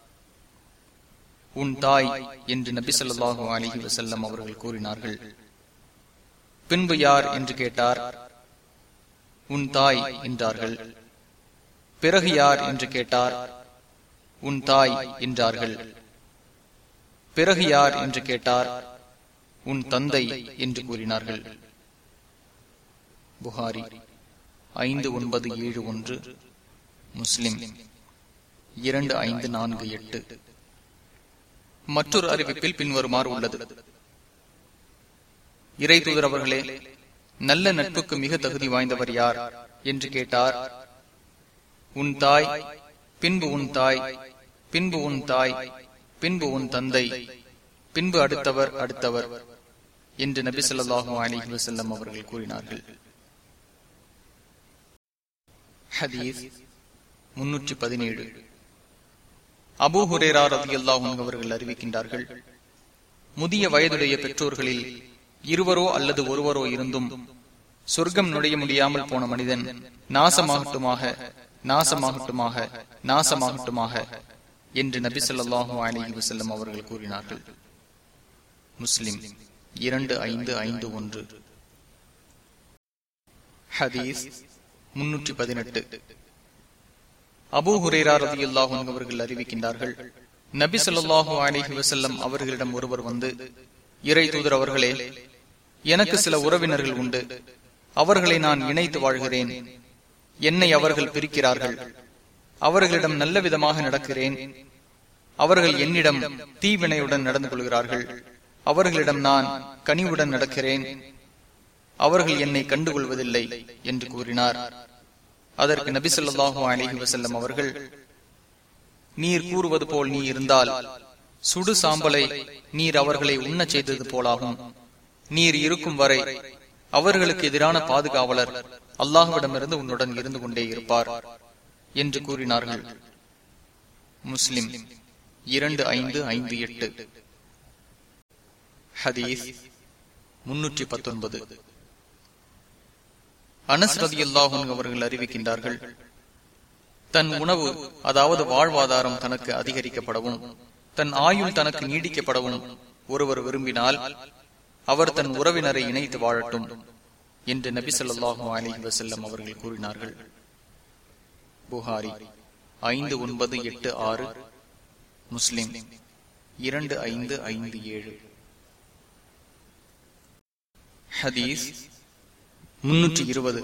உன் தாய் என்று நபி சொல்லாஹு அலிஹி வசல்லம் அவர்கள் கூறினார்கள் பின்பு யார் என்று கேட்டார் உன் தாய் என்றார்கள் பிறகு யார் என்று கேட்டார் உன் தாய் என்றார்கள் பிறகு யார் என்று கேட்டார் உன் தந்தை என்று கூறினார்கள் புகாரி ஐந்து ஒன்பது ஏழு ஒன்று முஸ்லிம் இரண்டு ஐந்து நான்கு எட்டு மற்றொரு அறிவிப்பில் பின்வருமாறு உள்ளது இறை தூதரவர்களே நல்ல நட்புக்கு மிக தகுதி வாய்ந்தவர் யார் என்று கேட்டார் உன் தாய் பின்பு உன் தாய் பின்பு உன் தாய் பின்பு உன் தந்தை பின்பு அடுத்தவர் அடுத்தவர் என்று நபி சொல்லாஹு அலிஹி வசல்லம் அவர்கள் கூறினார்கள் ஹதீஸ் முன்னூற்றி பதினேழு அபு ஹுரேரா ரதி அல்லாஹும் அவர்கள் அறிவிக்கின்றார்கள் முதிய வயதுடைய பெற்றோர்களில் இருவரோ அல்லது ஒருவரோ இருந்தும் சொர்க்கம் நுழைய முடியாமல் போன மனிதன் நாசமாகட்டுமாக நாசமாகட்டுமாக நாசமாகட்டுமாக என்று நபி சொல்லாஹு அலி வசல்லம் அவர்கள் கூறினார்கள் முஸ்லிம் இரண்டு ஐந்து ஐந்து ஒன்று ஹதீஸ் முன்னூற்றி பதினெட்டு அபு ஹுரேரா ரதி அல்லாஹும் அவர்கள் அறிவிக்கின்றார்கள் நபி சொல்லாஹு அலிஹி வசல்லம் அவர்களிடம் ஒருவர் வந்து இறை தூதர் அவர்களே எனக்கு சில உறவினர்கள் உண்டு அவர்களை நான் இணைத்து வாழ்கிறேன் என்னை அவர்கள் பிரிக்கிறார்கள் அவர்களிடம் நல்ல விதமாக நடக்கிறேன் அவர்கள் என்னிடம் தீவினையுடன் நடந்து கொள்கிறார்கள் அவர்களிடம் நான் கனிவுடன் நடக்கிறேன் அவர்கள் என்னை கண்டுகொள்வதில்லை என்று கூறினார் அதற்கு நபி சொல்லாஹு அலிஹி வசல்லம் அவர்கள் நீர் கூறுவது போல் நீ இருந்தால் சுடு சாம்பலை நீர் அவர்களை உண்ணச் செய்தது போலாகும் நீர் இருக்கும் வரை அவர்களுக்கு எதிரான பாதுகாவலர் அல்லாஹுவிடமிருந்து உன்னுடன் இருந்து கொண்டே இருப்பார் என்று கூறினார்கள் முஸ்லிம் இரண்டு ஐந்து ஐந்து எட்டு ஹதீஸ் முன்னூற்றி பத்தொன்பது அனஸ் ரதி அவர்கள் அறிவிக்கின்றார்கள் தன் உணவு அதாவது வாழ்வாதாரம் தனக்கு அதிகரிக்கப்படவும் தன் ஆயுள் தனக்கு நீடிக்கப்படவும் ஒருவர் விரும்பினால் அவர் தன் உறவினரை இணைத்து வாழட்டும் என்று நபி சொல்லாஹு அலி வசல்லம் அவர்கள் கூறினார்கள் புகாரி ஐந்து ஒன்பது எட்டு ஆறு முஸ்லிம் இரண்டு ஐந்து ஐந்து ஏழு ஹதீஸ் முன்னூற்றி இருபது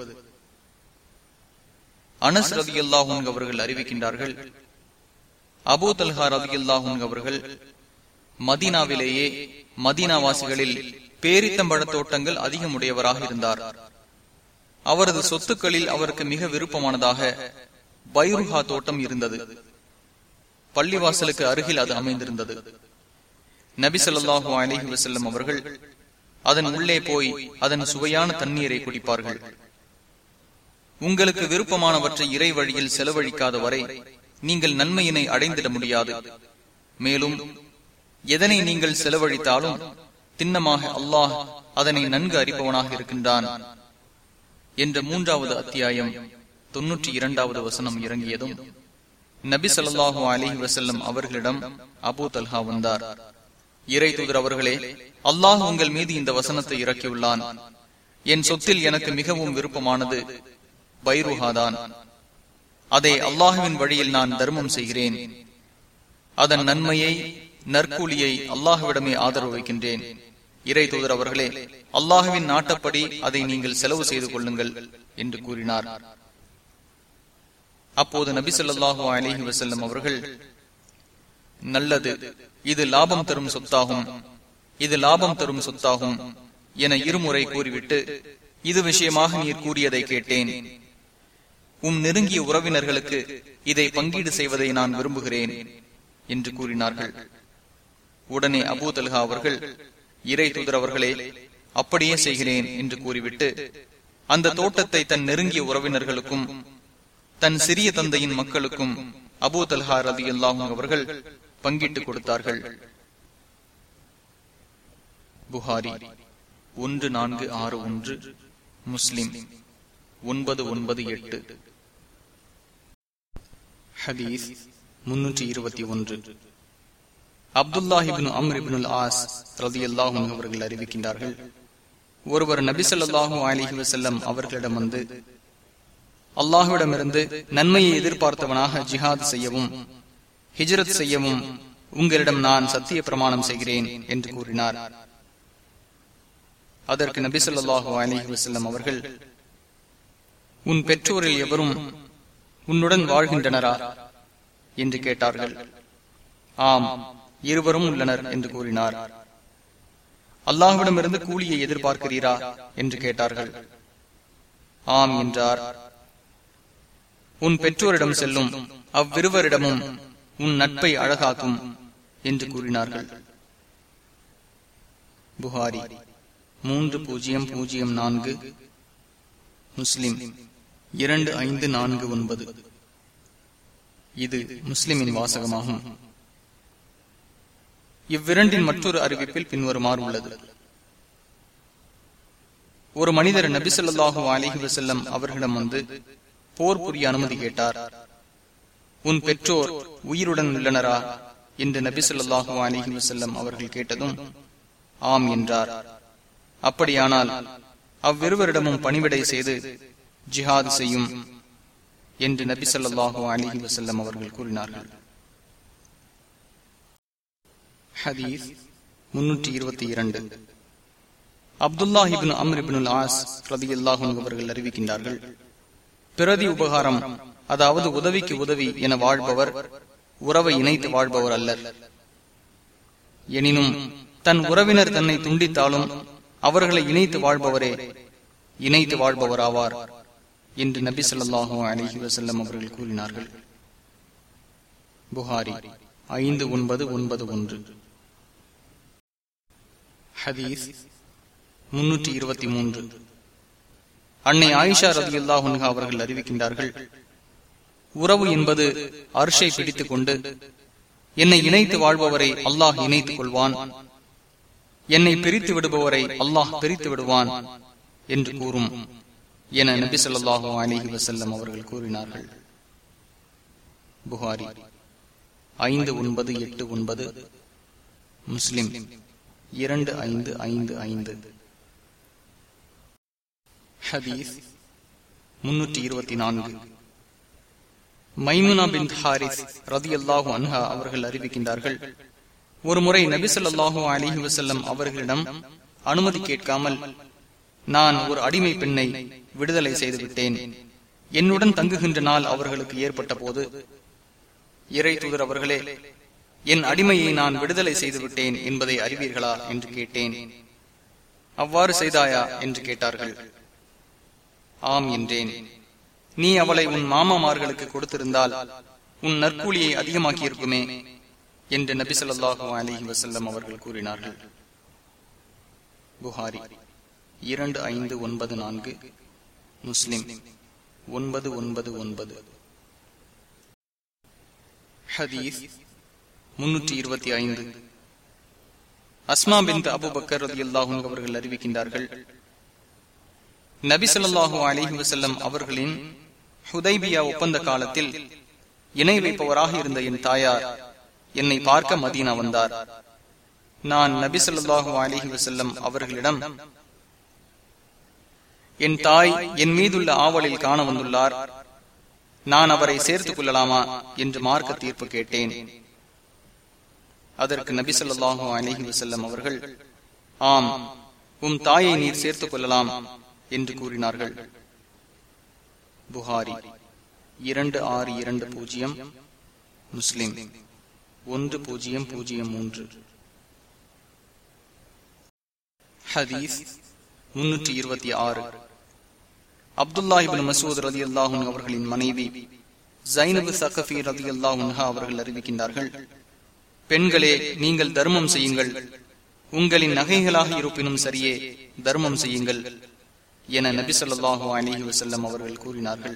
அனஸ் ரதி அல்லாஹூன் அவர்கள் அறிவிக்கின்றார்கள் அபூ தல்ஹா ரதி அல்லாஹூன் அவர்கள் மதீனாவிலேயே மதீனாவாசிகளில் பேரித்தம்பழ தோட்டங்கள் அதிகமுடையவராக இருந்தார் அவரது சொத்துக்களில் அவருக்கு மிக விருப்பமானதாக பைருஹா தோட்டம் இருந்தது பள்ளிவாசலுக்கு அருகில் அது அமைந்திருந்தது நபி சொல்லாஹு அலிஹி வசல்லம் அவர்கள் அதன் உள்ளே போய் அதன் சுவையான தண்ணீரை குடிப்பார்கள் உங்களுக்கு விருப்பமானவற்றை இறை வழியில் செலவழிக்காத வரை நீங்கள் நன்மையினை அடைந்திட முடியாது மேலும் எதனை நீங்கள் செலவழித்தாலும் திண்ணமாக அல்லாஹ் அதனை நன்கு அறிபவனாக இருக்கின்றான் என்ற மூன்றாவது அத்தியாயம் தொன்னூற்றி இரண்டாவது வசனம் இறங்கியதும் நபி சொல்லாஹு அலிஹி வசல்லம் அவர்களிடம் அபு தல்ஹா வந்தார் இறை தூதர் அவர்களே அல்லாஹ் உங்கள் மீது இந்த வசனத்தை இறக்கியுள்ளான் என் சொத்தில் எனக்கு மிகவும் விருப்பமானது பைருஹாதான் அதை அல்லாஹுவின் வழியில் நான் தர்மம் செய்கிறேன் அதன் நன்மையை நற்கூலியை அல்லாஹுவிடமே ஆதரவு வைக்கின்றேன் இறை தூதர் அவர்களே அல்லாஹுவின் நாட்டப்படி அதை நீங்கள் செலவு செய்து கொள்ளுங்கள் என்று கூறினார் அப்போது நபி சொல்லாஹு அலிஹி வசல்லம் அவர்கள் நல்லது இது லாபம் தரும் சொத்தாகும் இது லாபம் தரும் சொத்தாகும் என இருமுறை கூறிவிட்டு இது விஷயமாக நீர் கூறியதை கேட்டேன் உம் நெருங்கிய உறவினர்களுக்கு இதை பங்கீடு செய்வதை நான் விரும்புகிறேன் என்று கூறினார்கள் உடனே அபூ தல்ஹா அவர்கள் இறை தூதர் அவர்களே அப்படியே செய்கிறேன் என்று கூறிவிட்டு அந்த தோட்டத்தை தன் நெருங்கிய உறவினர்களுக்கும் தன் சிறிய தந்தையின் மக்களுக்கும் அபூ தல்ஹா ரதி அல்லாஹும் அவர்கள் பங்கிட்டு கொடுத்தார்கள் புகாரி ஒன்று நான்கு ஆறு ஒன்று முஸ்லிம் ஒன்பது ஒன்பது எட்டு ஹதீஸ் முன்னூற்றி இருபத்தி ஒன்று அப்துல்லாஹிபின் அம்ரிபின் ஆஸ் ரதி அல்லாஹும் அவர்கள் அறிவிக்கின்றார்கள் ஒருவர் நபிசல்லாஹூ அலிஹி வசல்லம் அவர்களிடம் வந்து அல்லாஹுவிடமிருந்து நன்மையை எதிர்பார்த்தவனாக ஜிஹாத் செய்யவும் ஹிஜரத் செய்யவும் உங்களிடம் நான் சத்திய பிரமாணம் செய்கிறேன் என்று கூறினார் அதற்கு நபி சொல்லாஹு அலிஹி வசல்லம் அவர்கள் உன் பெற்றோரில் எவரும் உன்னுடன் வாழ்கின்றனரா என்று கேட்டார்கள் ஆம் இருவரும் உள்ளனர் என்று கூறினார் அல்லாஹ்விடமிருந்து கூலியை எதிர்பார்க்கிறீரா என்று கேட்டார்கள் ஆம் என்றார் உன் பெற்றோரிடம் செல்லும் அவ்விருவரிடமும் உன் நட்பை அழகாக்கும் என்று கூறினார்கள் புகாரி மூன்று பூஜ்ஜியம் பூஜ்ஜியம் நான்கு முஸ்லிம் இரண்டு ஐந்து நான்கு ஒன்பது இது முஸ்லிமின் வாசகமாகும் இவ்விரண்டின் மற்றொரு அறிவிப்பில் பின்வருமாறு உள்ளது ஒரு மனிதர் நபிசல்லாஹு அலிஹி வசல்லம் அவர்களிடம் வந்து போர் புரிய அனுமதி கேட்டார் உன் பெற்றோர் உயிருடன் உள்ளனரா என்று நபிசல்லாஹு அலிஹி வசல்லம் அவர்கள் கேட்டதும் ஆம் என்றார் அப்படியானால் அவ்விருவரிடமும் பணிவிடை செய்து ஜிஹாத் செய்யும் என்று நபி சொல்லாஹு அலிஹி வசல்லம் அவர்கள் கூறினார்கள் ஹதீஸ் முன்னூற்றி இருபத்தி இரண்டு அப்துல்லாஹிபின் அம்ரிபின் ஆஸ் ரதி அல்லாஹும் அவர்கள் அறிவிக்கின்றார்கள் பிரதி உபகாரம் அதாவது உதவிக்கு உதவி என வாழ்பவர் உறவை இணைத்து வாழ்பவர் அல்லர் எனினும் தன் உறவினர் தன்னை துண்டித்தாலும் அவர்களை இணைத்து வாழ்பவரே இணைத்து வாழ்பவர் ஆவார் என்று நபி சொல்லாஹு அலிஹி வசல்லம் அவர்கள் கூறினார்கள் புகாரி ஐந்து ஒன்பது ஒன்பது ஒன்று ஹதீஸ் முன்னூற்றி இருபத்தி மூன்று அன்னை ஆயிஷா ரதி அல்லாஹுன்ஹா அவர்கள் அறிவிக்கின்றார்கள் உறவு என்பது அரிசை பிடித்துக் கொண்டு என்னை இணைத்து வாழ்பவரை அல்லாஹ் இணைத்துக் கொள்வான் என்னை பிரித்து விடுபவரை அல்லாஹ் பிரித்து விடுவான் என்று கூறும் என நபி சொல்லாஹு அலிஹி வசல்லம் அவர்கள் கூறினார்கள் புகாரி ஐந்து ஒன்பது எட்டு ஒன்பது முஸ்லிம் இரண்டு ஐந்து ஐந்து ஐந்து ஹதீஸ் முன்னூற்றி இருபத்தி நான்கு மைமுனா பின் ஹாரிஸ் ரதி அல்லாஹு அன்ஹா அவர்கள் அறிவிக்கின்றார்கள் ஒரு முறை நபி சொல்லாஹு அலிஹி வசல்லம் அவர்களிடம் அனுமதி கேட்காமல் நான் ஒரு அடிமை பெண்ணை விடுதலை செய்து விட்டேன் என்னுடன் தங்குகின்ற நாள் அவர்களுக்கு ஏற்பட்ட போது இறை தூதர் அவர்களே என் அடிமையை நான் விடுதலை செய்து விட்டேன் என்பதை அறிவீர்களா என்று கேட்டேன் அவ்வாறு செய்தாயா என்று கேட்டார்கள் ஆம் என்றேன் நீ அவளை உன் மாமாமார்களுக்கு கொடுத்திருந்தால் உன் நற்கூலியை அதிகமாக்கி இருக்குமே என்று நபி சொல்லாஹு அலிஹி வசல்லம் அவர்கள் கூறினார்கள் புகாரி இரண்டு ஐந்து ஒன்பது நான்கு முஸ்லிம் ஒன்பது ஒன்பது ஒன்பது ஹதீஸ் முன்னூற்றி இருபத்தி ஐந்து அஸ்மா பின் அபுபக்கர் ரதி அல்லாஹும் அவர்கள் அறிவிக்கின்றார்கள் நபி சொல்லாஹு அலிஹி வசல்லம் அவர்களின் ஹுதைபியா ஒப்பந்த காலத்தில் இணை வைப்பவராக இருந்த என் தாயார் என்னை பார்க்க மதீனா வந்தார் நான் நபி சொல்லாஹு அலிஹி வசல்லம் அவர்களிடம் என் தாய் என் மீதுள்ள ஆவலில் காண வந்துள்ளார் நான் அவரை சேர்த்துக் கொள்ளலாமா என்று மார்க்க தீர்ப்பு கேட்டேன் அதற்கு நபி சொல்லாஹு அலிஹி வசல்லம் அவர்கள் ஆம் உம் தாயை நீர் சேர்த்துக் கொள்ளலாம் என்று கூறினார்கள் புகாரி இரண்டு ஆறு இரண்டு பூஜ்ஜியம் முஸ்லிம் ஒன்று பூஜ்ஜியம் பூஜ்ஜியம் மூன்று ஹதீஸ் முன்னூற்றி இருபத்தி ஆறு அப்துல்லாஹிபின் மசூத் ரதி அல்லாஹூன் அவர்களின் மனைவி ஜைனபு சகஃபி ரதி அல்லாஹுன்ஹா அவர்கள் அறிவிக்கின்றார்கள் பெண்களே நீங்கள் தர்மம் செய்யுங்கள் உங்களின் நகைகளாக இருப்பினும் சரியே தர்மம் செய்யுங்கள் என நபி சொல்லாஹு அலிஹி வசல்லம் அவர்கள் கூறினார்கள்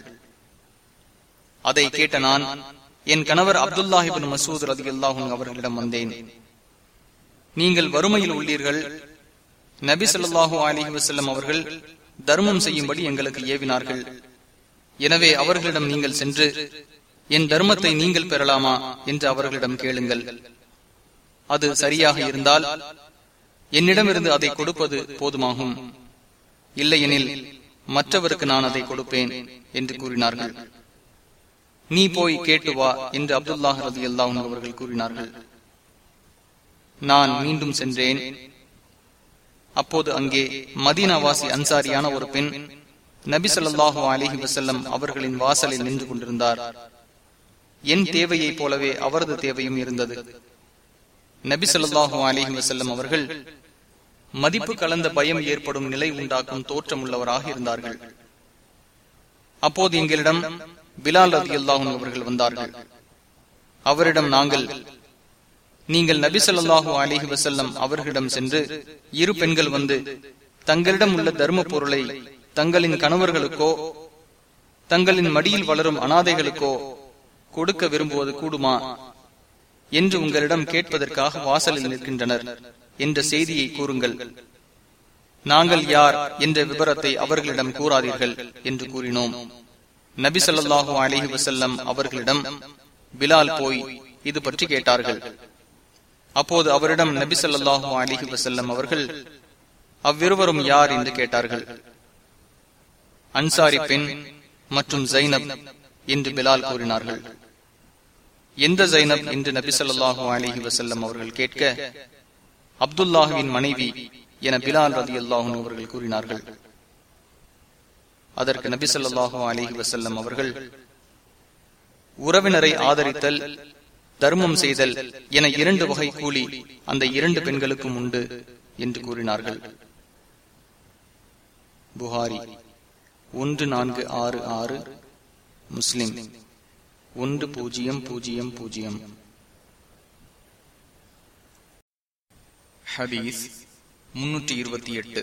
அதை கேட்ட நான் என் கணவர் அப்துல்லாஹிபின் மசூத் ரதி அல்லாஹூன் அவர்களிடம் வந்தேன் நீங்கள் வறுமையில் உள்ளீர்கள் நபி சொல்லாஹு அலிஹி வசல்லம் அவர்கள் தர்மம் செய்யும்படி எங்களுக்கு ஏவினார்கள் எனவே அவர்களிடம் நீங்கள் சென்று என் தர்மத்தை நீங்கள் பெறலாமா என்று அவர்களிடம் கேளுங்கள் அது சரியாக இருந்தால் என்னிடமிருந்து அதை கொடுப்பது போதுமாகும் இல்லையெனில் மற்றவருக்கு நான் அதை கொடுப்பேன் என்று கூறினார்கள் நீ போய் கேட்டு வா என்று அப்துல்லாஹ் ரதி அல்லாஹ் அவர்கள் கூறினார்கள் நான் மீண்டும் சென்றேன் அப்போது அங்கே மதீனாவாசி அன்சாரியான ஒரு பெண் நபி சொல்லாஹு அலிஹி வசல்லம் அவர்களின் வாசலில் நின்று கொண்டிருந்தார் என் தேவையைப் போலவே அவரது தேவையும் இருந்தது நபி சொல்லாஹு அலிஹி வசல்லம் அவர்கள் மதிப்பு கலந்த பயம் ஏற்படும் நிலை உண்டாக்கும் தோற்றம் உள்ளவராக இருந்தார்கள் அப்போது எங்களிடம் பிலால் ரதி அல்லாஹும் அவர்கள் வந்தார்கள் அவரிடம் நாங்கள் நீங்கள் நபி சொல்லாஹு அலிஹி வசல்லம் அவர்களிடம் சென்று இரு பெண்கள் வந்து தங்களிடம் உள்ள தர்ம பொருளை தங்களின் கணவர்களுக்கோ தங்களின் மடியில் வளரும் அனாதைகளுக்கோ கொடுக்க விரும்புவது கூடுமா என்று உங்களிடம் கேட்பதற்காக வாசலில் நிற்கின்றனர் என்ற செய்தியை கூறுங்கள் நாங்கள் யார் என்ற விவரத்தை அவர்களிடம் கூறாதீர்கள் என்று கூறினோம் நபி சொல்லாஹு அலிஹி வசல்லம் அவர்களிடம் பிலால் போய் இது பற்றி கேட்டார்கள் அப்போது அவரிடம் நபி சொல்லாஹு அலிஹி வசல்லம் அவர்கள் அவ்விருவரும் யார் என்று கேட்டார்கள் அன்சாரி பெண் மற்றும் ஜைனப் என்று பிலால் கூறினார்கள் எந்த ஜைனப் என்று நபி சொல்லாஹு அலிஹி வசல்லம் அவர்கள் கேட்க அப்துல்லாஹுவின் மனைவி என பிலால் ரதி அல்லாஹூன் அவர்கள் கூறினார்கள் அதற்கு நபி சொல்லாஹு அலிஹி வசல்லம் அவர்கள் உறவினரை ஆதரித்தல் தர்மம் செய்தல் என இரண்டு வகை கூலி அந்த இரண்டு பெண்களுக்கும் உண்டு என்று கூறினார்கள் புகாரி ஒன்று நான்கு ஆறு ஆறு முஸ்லிம் ஒன்று பூஜ்ஜியம் பூஜ்ஜியம் பூஜ்ஜியம் ஹதீஸ் முன்னூற்றி இருபத்தி எட்டு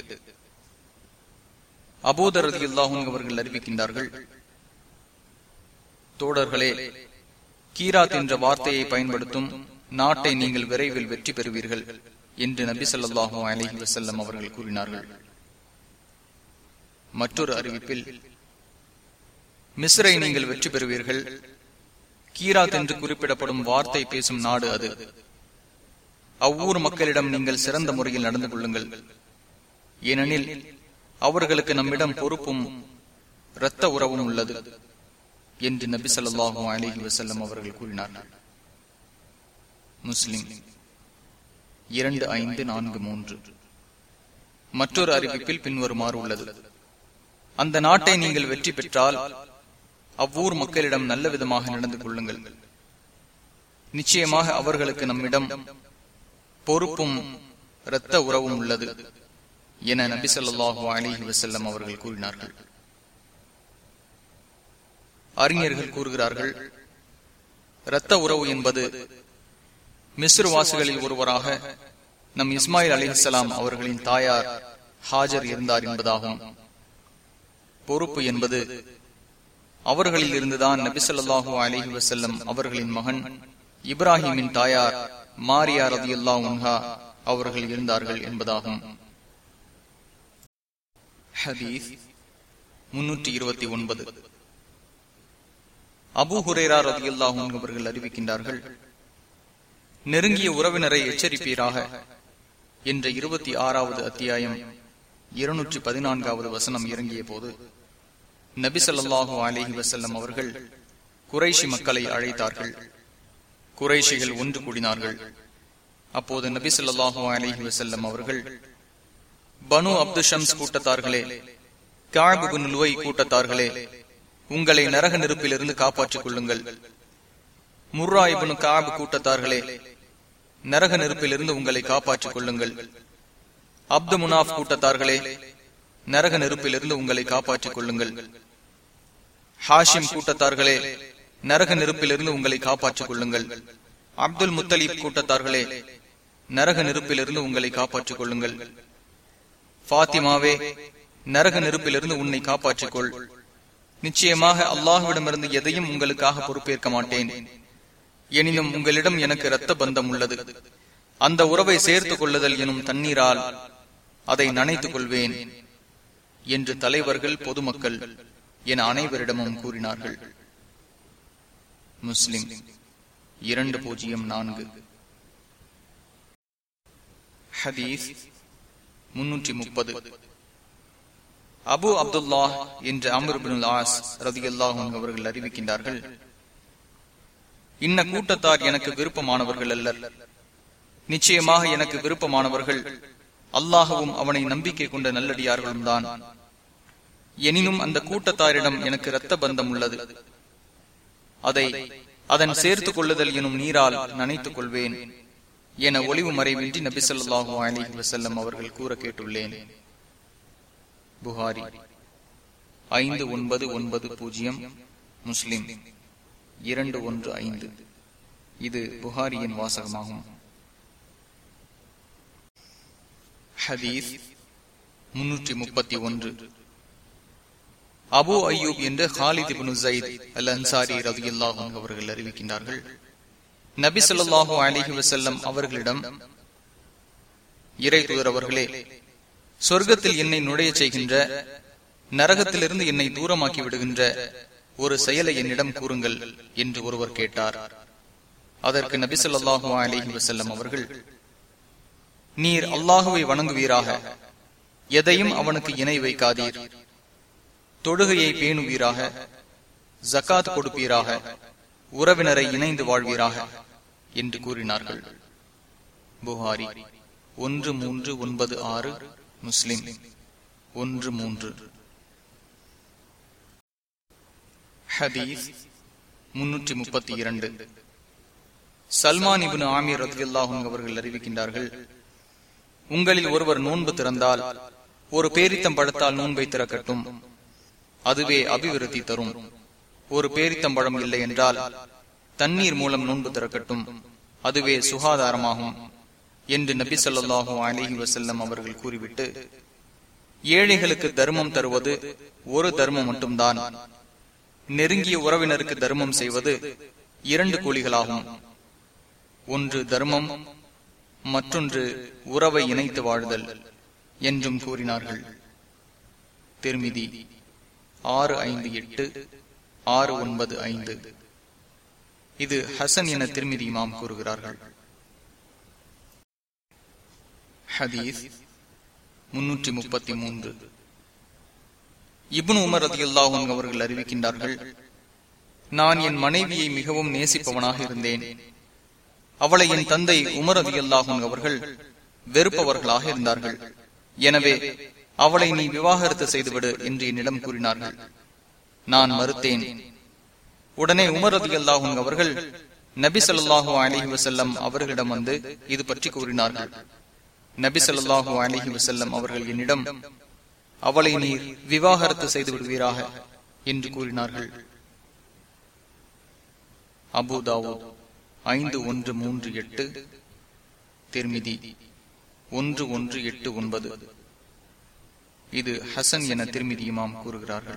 அபோதரதி அல்லாஹும் அவர்கள் அறிவிக்கின்றார்கள் தோழர்களே கீராத் என்ற வார்த்தையை பயன்படுத்தும் நாட்டை நீங்கள் விரைவில் வெற்றி பெறுவீர்கள் என்று நபி சொல்லாஹு அலஹி வசல்லம் அவர்கள் கூறினார்கள் மற்றொரு அறிவிப்பில் மிஸ்ரை நீங்கள் வெற்றி பெறுவீர்கள் கீராத் என்று குறிப்பிடப்படும் வார்த்தை பேசும் நாடு அது அவ்வூர் மக்களிடம் நீங்கள் சிறந்த முறையில் நடந்து கொள்ளுங்கள் ஏனெனில் அவர்களுக்கு நம்மிடம் பொறுப்பும் இரத்த உறவும் உள்ளது என்று நபி சொல்லாஹு அலிஹி வசல்லம் அவர்கள் கூறினார்கள் முஸ்லிம் இரண்டு ஐந்து நான்கு மூன்று மற்றொரு அறிவிப்பில் பின்வருமாறு உள்ளது அந்த நாட்டை நீங்கள் வெற்றி பெற்றால் அவ்வூர் மக்களிடம் நல்ல விதமாக நடந்து கொள்ளுங்கள் நிச்சயமாக அவர்களுக்கு நம்மிடம் பொறுப்பும் இரத்த உறவும் உள்ளது என நபி சொல்லாஹு அலிஹி வசல்லம் அவர்கள் கூறினார்கள் அறிஞர்கள் கூறுகிறார்கள் இரத்த உறவு என்பது மிஸ்ரு வாசிகளில் ஒருவராக நம் இஸ்மாயில் அலிஹலாம் அவர்களின் தாயார் ஹாஜர் இருந்தார் என்பதாகும் பொறுப்பு என்பது அவர்களில் இருந்துதான் நபிசல்லாஹூ அலிஹி வசல்லம் அவர்களின் மகன் இப்ராஹிமின் தாயார் மாரியா ரதியுல்லா உன்ஹா அவர்கள் இருந்தார்கள் என்பதாகும் ஹதீஸ் முன்னூற்றி இருபத்தி ஒன்பது அபு ஹுரேரா ரதியுல்லாஹூ அவர்கள் அறிவிக்கின்றார்கள் நெருங்கிய உறவினரை எச்சரிப்பீராக என்ற இருபத்தி ஆறாவது அத்தியாயம் இருநூற்றி பதினான்காவது வசனம் இறங்கிய போது நபிசல்லாஹு அலிஹி வசல்லம் அவர்கள் குறைஷி மக்களை அழைத்தார்கள் குறைஷிகள் ஒன்று கூடினார்கள் அப்போது நபி சொல்லாஹு அலிஹி வசல்லம் அவர்கள் பனு அப்து ஷம்ஸ் கூட்டத்தார்களே காபு நுலுவை கூட்டத்தார்களே உங்களை நரக நெருப்பிலிருந்து காப்பாற்றிக் கொள்ளுங்கள் முர்ரா இபனு காபு கூட்டத்தார்களே நரக நெருப்பிலிருந்து உங்களை காப்பாற்றிக் கொள்ளுங்கள் அப்து முனாப் கூட்டத்தார்களே நரக நெருப்பிலிருந்து உங்களை காப்பாற்றிக் கொள்ளுங்கள் ஹாஷிம் கூட்டத்தார்களே நரக நெருப்பிலிருந்து உங்களை காப்பாற்றிக் கொள்ளுங்கள் அப்துல் முத்தலீப் கூட்டத்தார்களே நரக நெருப்பிலிருந்து உங்களை காப்பாற்றிக் கொள்ளுங்கள் பாத்திமாவே நரக நெருப்பிலிருந்து உன்னை காப்பாற்றிக் கொள் நிச்சயமாக அல்லாஹுவிடமிருந்து எதையும் உங்களுக்காக பொறுப்பேற்க மாட்டேன் எனினும் உங்களிடம் எனக்கு இரத்த பந்தம் உள்ளது அந்த உறவை சேர்த்துக் கொள்ளுதல் எனும் தண்ணீரால் அதை நனைத்துக் கொள்வேன் என்று தலைவர்கள் பொதுமக்கள் என அனைவரிடமும் கூறினார்கள் முஸ்லிம் இரண்டு பூஜ்ஜியம் நான்கு ஹதீஸ் முன்னூற்றி முப்பது அபு அப்துல்லா என்று அமருபின் ஆஸ் ரதி அவர்கள் அறிவிக்கின்றார்கள் இன்ன கூட்டத்தார் எனக்கு விருப்பமானவர்கள் அல்லர் நிச்சயமாக எனக்கு விருப்பமானவர்கள் அல்லாஹவும் அவனை நம்பிக்கை கொண்ட நல்லடியார்களும் தான் எனினும் அந்த கூட்டத்தாரிடம் எனக்கு இரத்த பந்தம் உள்ளது அதை அதன் சேர்த்துக் கொள்ளுதல் எனும் நீரால் நனைத்துக் கொள்வேன் என ஒளிவு மறைவின்றி நபிசல்லாஹு அலி வசல்லம் அவர்கள் கூற கேட்டுள்ளேன் புகாரி ஐந்து ஒன்பது ஒன்பது பூஜ்ஜியம் முஸ்லிம் இரண்டு ஒன்று ஐந்து இது புகாரியின் வாசகமாகும் ஹதீஸ் முன்னூற்றி முப்பத்தி ஒன்று அபு அய்யூப் என்ற ஹாலித் ஜயித் அல் அன்சாரி ரதியுல்லாஹும் அவர்கள் அறிவிக்கின்றார்கள் நபி சொல்லாஹு அலிஹி வசல்லம் அவர்களிடம் இறை அவர்களே சொர்க்கத்தில் என்னை நுழைய செய்கின்ற நரகத்திலிருந்து என்னை தூரமாக்கி விடுகின்ற ஒரு செயலை என்னிடம் கூறுங்கள் என்று ஒருவர் கேட்டார் அதற்கு நபி சொல்லாஹு அலிஹி வசல்லம் அவர்கள் நீர் அல்லாஹுவை வணங்குவீராக எதையும் அவனுக்கு இணை வைக்காதீர் தொழுகையை பேணுவீராக ஜக்காத் கொடுப்பீராக உறவினரை இணைந்து வாழ்வீராக என்று கூறினார்கள் புகாரி ஒன்று மூன்று ஒன்பது ஆறு முஸ்லிம் ஒன்று மூன்று ஹதீஸ் முன்னூற்றி முப்பத்தி இரண்டு சல்மான் இபின் ஆமீர் ரத்வில்லாஹும் அவர்கள் அறிவிக்கின்றார்கள் உங்களில் ஒருவர் நோன்பு திறந்தால் ஒரு பேரித்தம் பழத்தால் நோன்பை திறக்கட்டும் அதுவே அபிவிருத்தி தரும் ஒரு பேரித்தம்பழம் இல்லை என்றால் தண்ணீர் மூலம் நோன்பு திறக்கட்டும் அதுவே சுகாதாரமாகும் என்று நபி சொல்லாஹு அலிஹி வசல்லம் அவர்கள் கூறிவிட்டு ஏழைகளுக்கு தர்மம் தருவது ஒரு தர்மம் மட்டும்தான் நெருங்கிய உறவினருக்கு தர்மம் செய்வது இரண்டு கூலிகளாகும் ஒன்று தர்மம் மற்றொன்று உறவை இணைத்து வாழ்தல் என்றும் கூறினார்கள் திருமிதி ஆறு ஐந்து எட்டு ஆறு ஒன்பது ஐந்து இது ஹசன் என திருமிதி இமாம் கூறுகிறார்கள் ஹதீஸ் முன்னூற்றி முப்பத்தி மூன்று இபுன் உமர் ரதியுல்லாஹும் அவர்கள் அறிவிக்கின்றார்கள் நான் என் மனைவியை மிகவும் நேசிப்பவனாக இருந்தேன் அவளை என் தந்தை உமர் ரதியுல்லாஹும் அவர்கள் வெறுப்பவர்களாக இருந்தார்கள் எனவே அவளை நீ விவாகரத்து செய்துவிடு என்று என்னிடம் கூறினார்கள் நான் மறுத்தேன் உடனே உமர் ரதியுல்லாஹும் அவர்கள் நபி சொல்லாஹு அலிஹி வசல்லம் அவர்களிடம் வந்து இது பற்றி கூறினார்கள் நபி சொல்லாஹு அலிஹி வசல்லம் அவர்கள் என்னிடம் அவளை நீர் விவாகரத்து செய்து விடுவீராக என்று கூறினார்கள் அபுதாவோ ஐந்து ஒன்று மூன்று எட்டு திருமிதி ஒன்று ஒன்று எட்டு ஒன்பது இது ஹசன் என திருமிதி இமாம் கூறுகிறார்கள்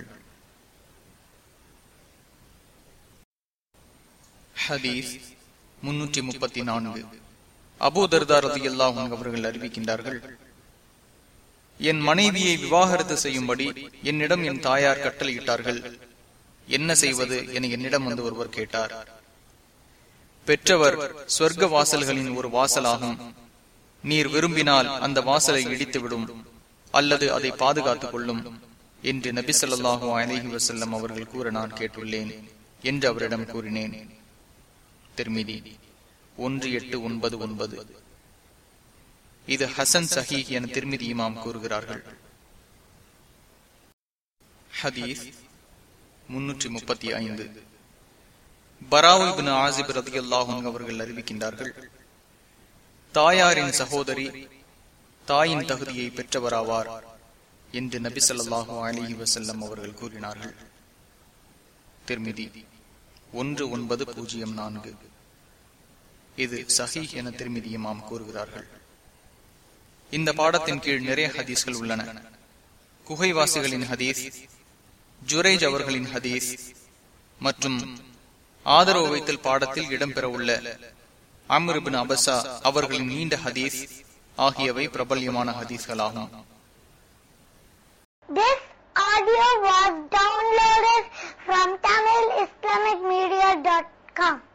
ஹதீஸ் முன்னூற்றி முப்பத்தி நான்கு அபூதர்தாரதி அல்லாஹும் அவர்கள் அறிவிக்கின்றார்கள் என் மனைவியை விவாகரத்து செய்யும்படி என்னிடம் என் தாயார் கட்டளையிட்டார்கள் என்ன செய்வது என என்னிடம் வந்து ஒருவர் கேட்டார் பெற்றவர் சொர்க்க வாசல்களின் ஒரு வாசலாகும் நீர் விரும்பினால் அந்த வாசலை இடித்துவிடும் அல்லது அதை பாதுகாத்துக் கொள்ளும் என்று நபி சொல்லாஹு அலஹி வசல்லம் அவர்கள் கூற நான் கேட்டுள்ளேன் என்று அவரிடம் கூறினேன் திருமிதி ஒன்று எட்டு ஒன்பது ஒன்பது இது ஹசன் சஹி என திருமிதி இமாம் கூறுகிறார்கள் ஹதீஸ் முன்னூற்றி முப்பத்தி ஐந்து பராவிபின் ஆசிப் ரதி அல்லாஹும் அவர்கள் அறிவிக்கின்றார்கள் தாயாரின் சகோதரி தாயின் தகுதியை பெற்றவராவார் என்று நபி சொல்லாஹு அலிஹி வசல்லம் அவர்கள் கூறினார்கள் திருமிதி ஒன்று ஒன்பது பூஜ்ஜியம் நான்கு இது சஹி என திருமிதி இமாம் கூறுகிறார்கள் இந்த பாடத்தின் கீழ் நிறைய ஹதீஸ்கள் உள்ளன குகைவாசிகளின் ஹதீஸ் ஜுரேஜ் அவர்களின் ஹதீஸ் மற்றும் ஆதரவு வைத்தல் பாடத்தில் இடம்பெற உள்ள அம்ருபின் அபசா அவர்களின் நீண்ட ஹதீஸ் ஆகியவை பிரபல்யமான ஹதீஸ்களாகும் This audio was downloaded from TamilIslamicMedia.com.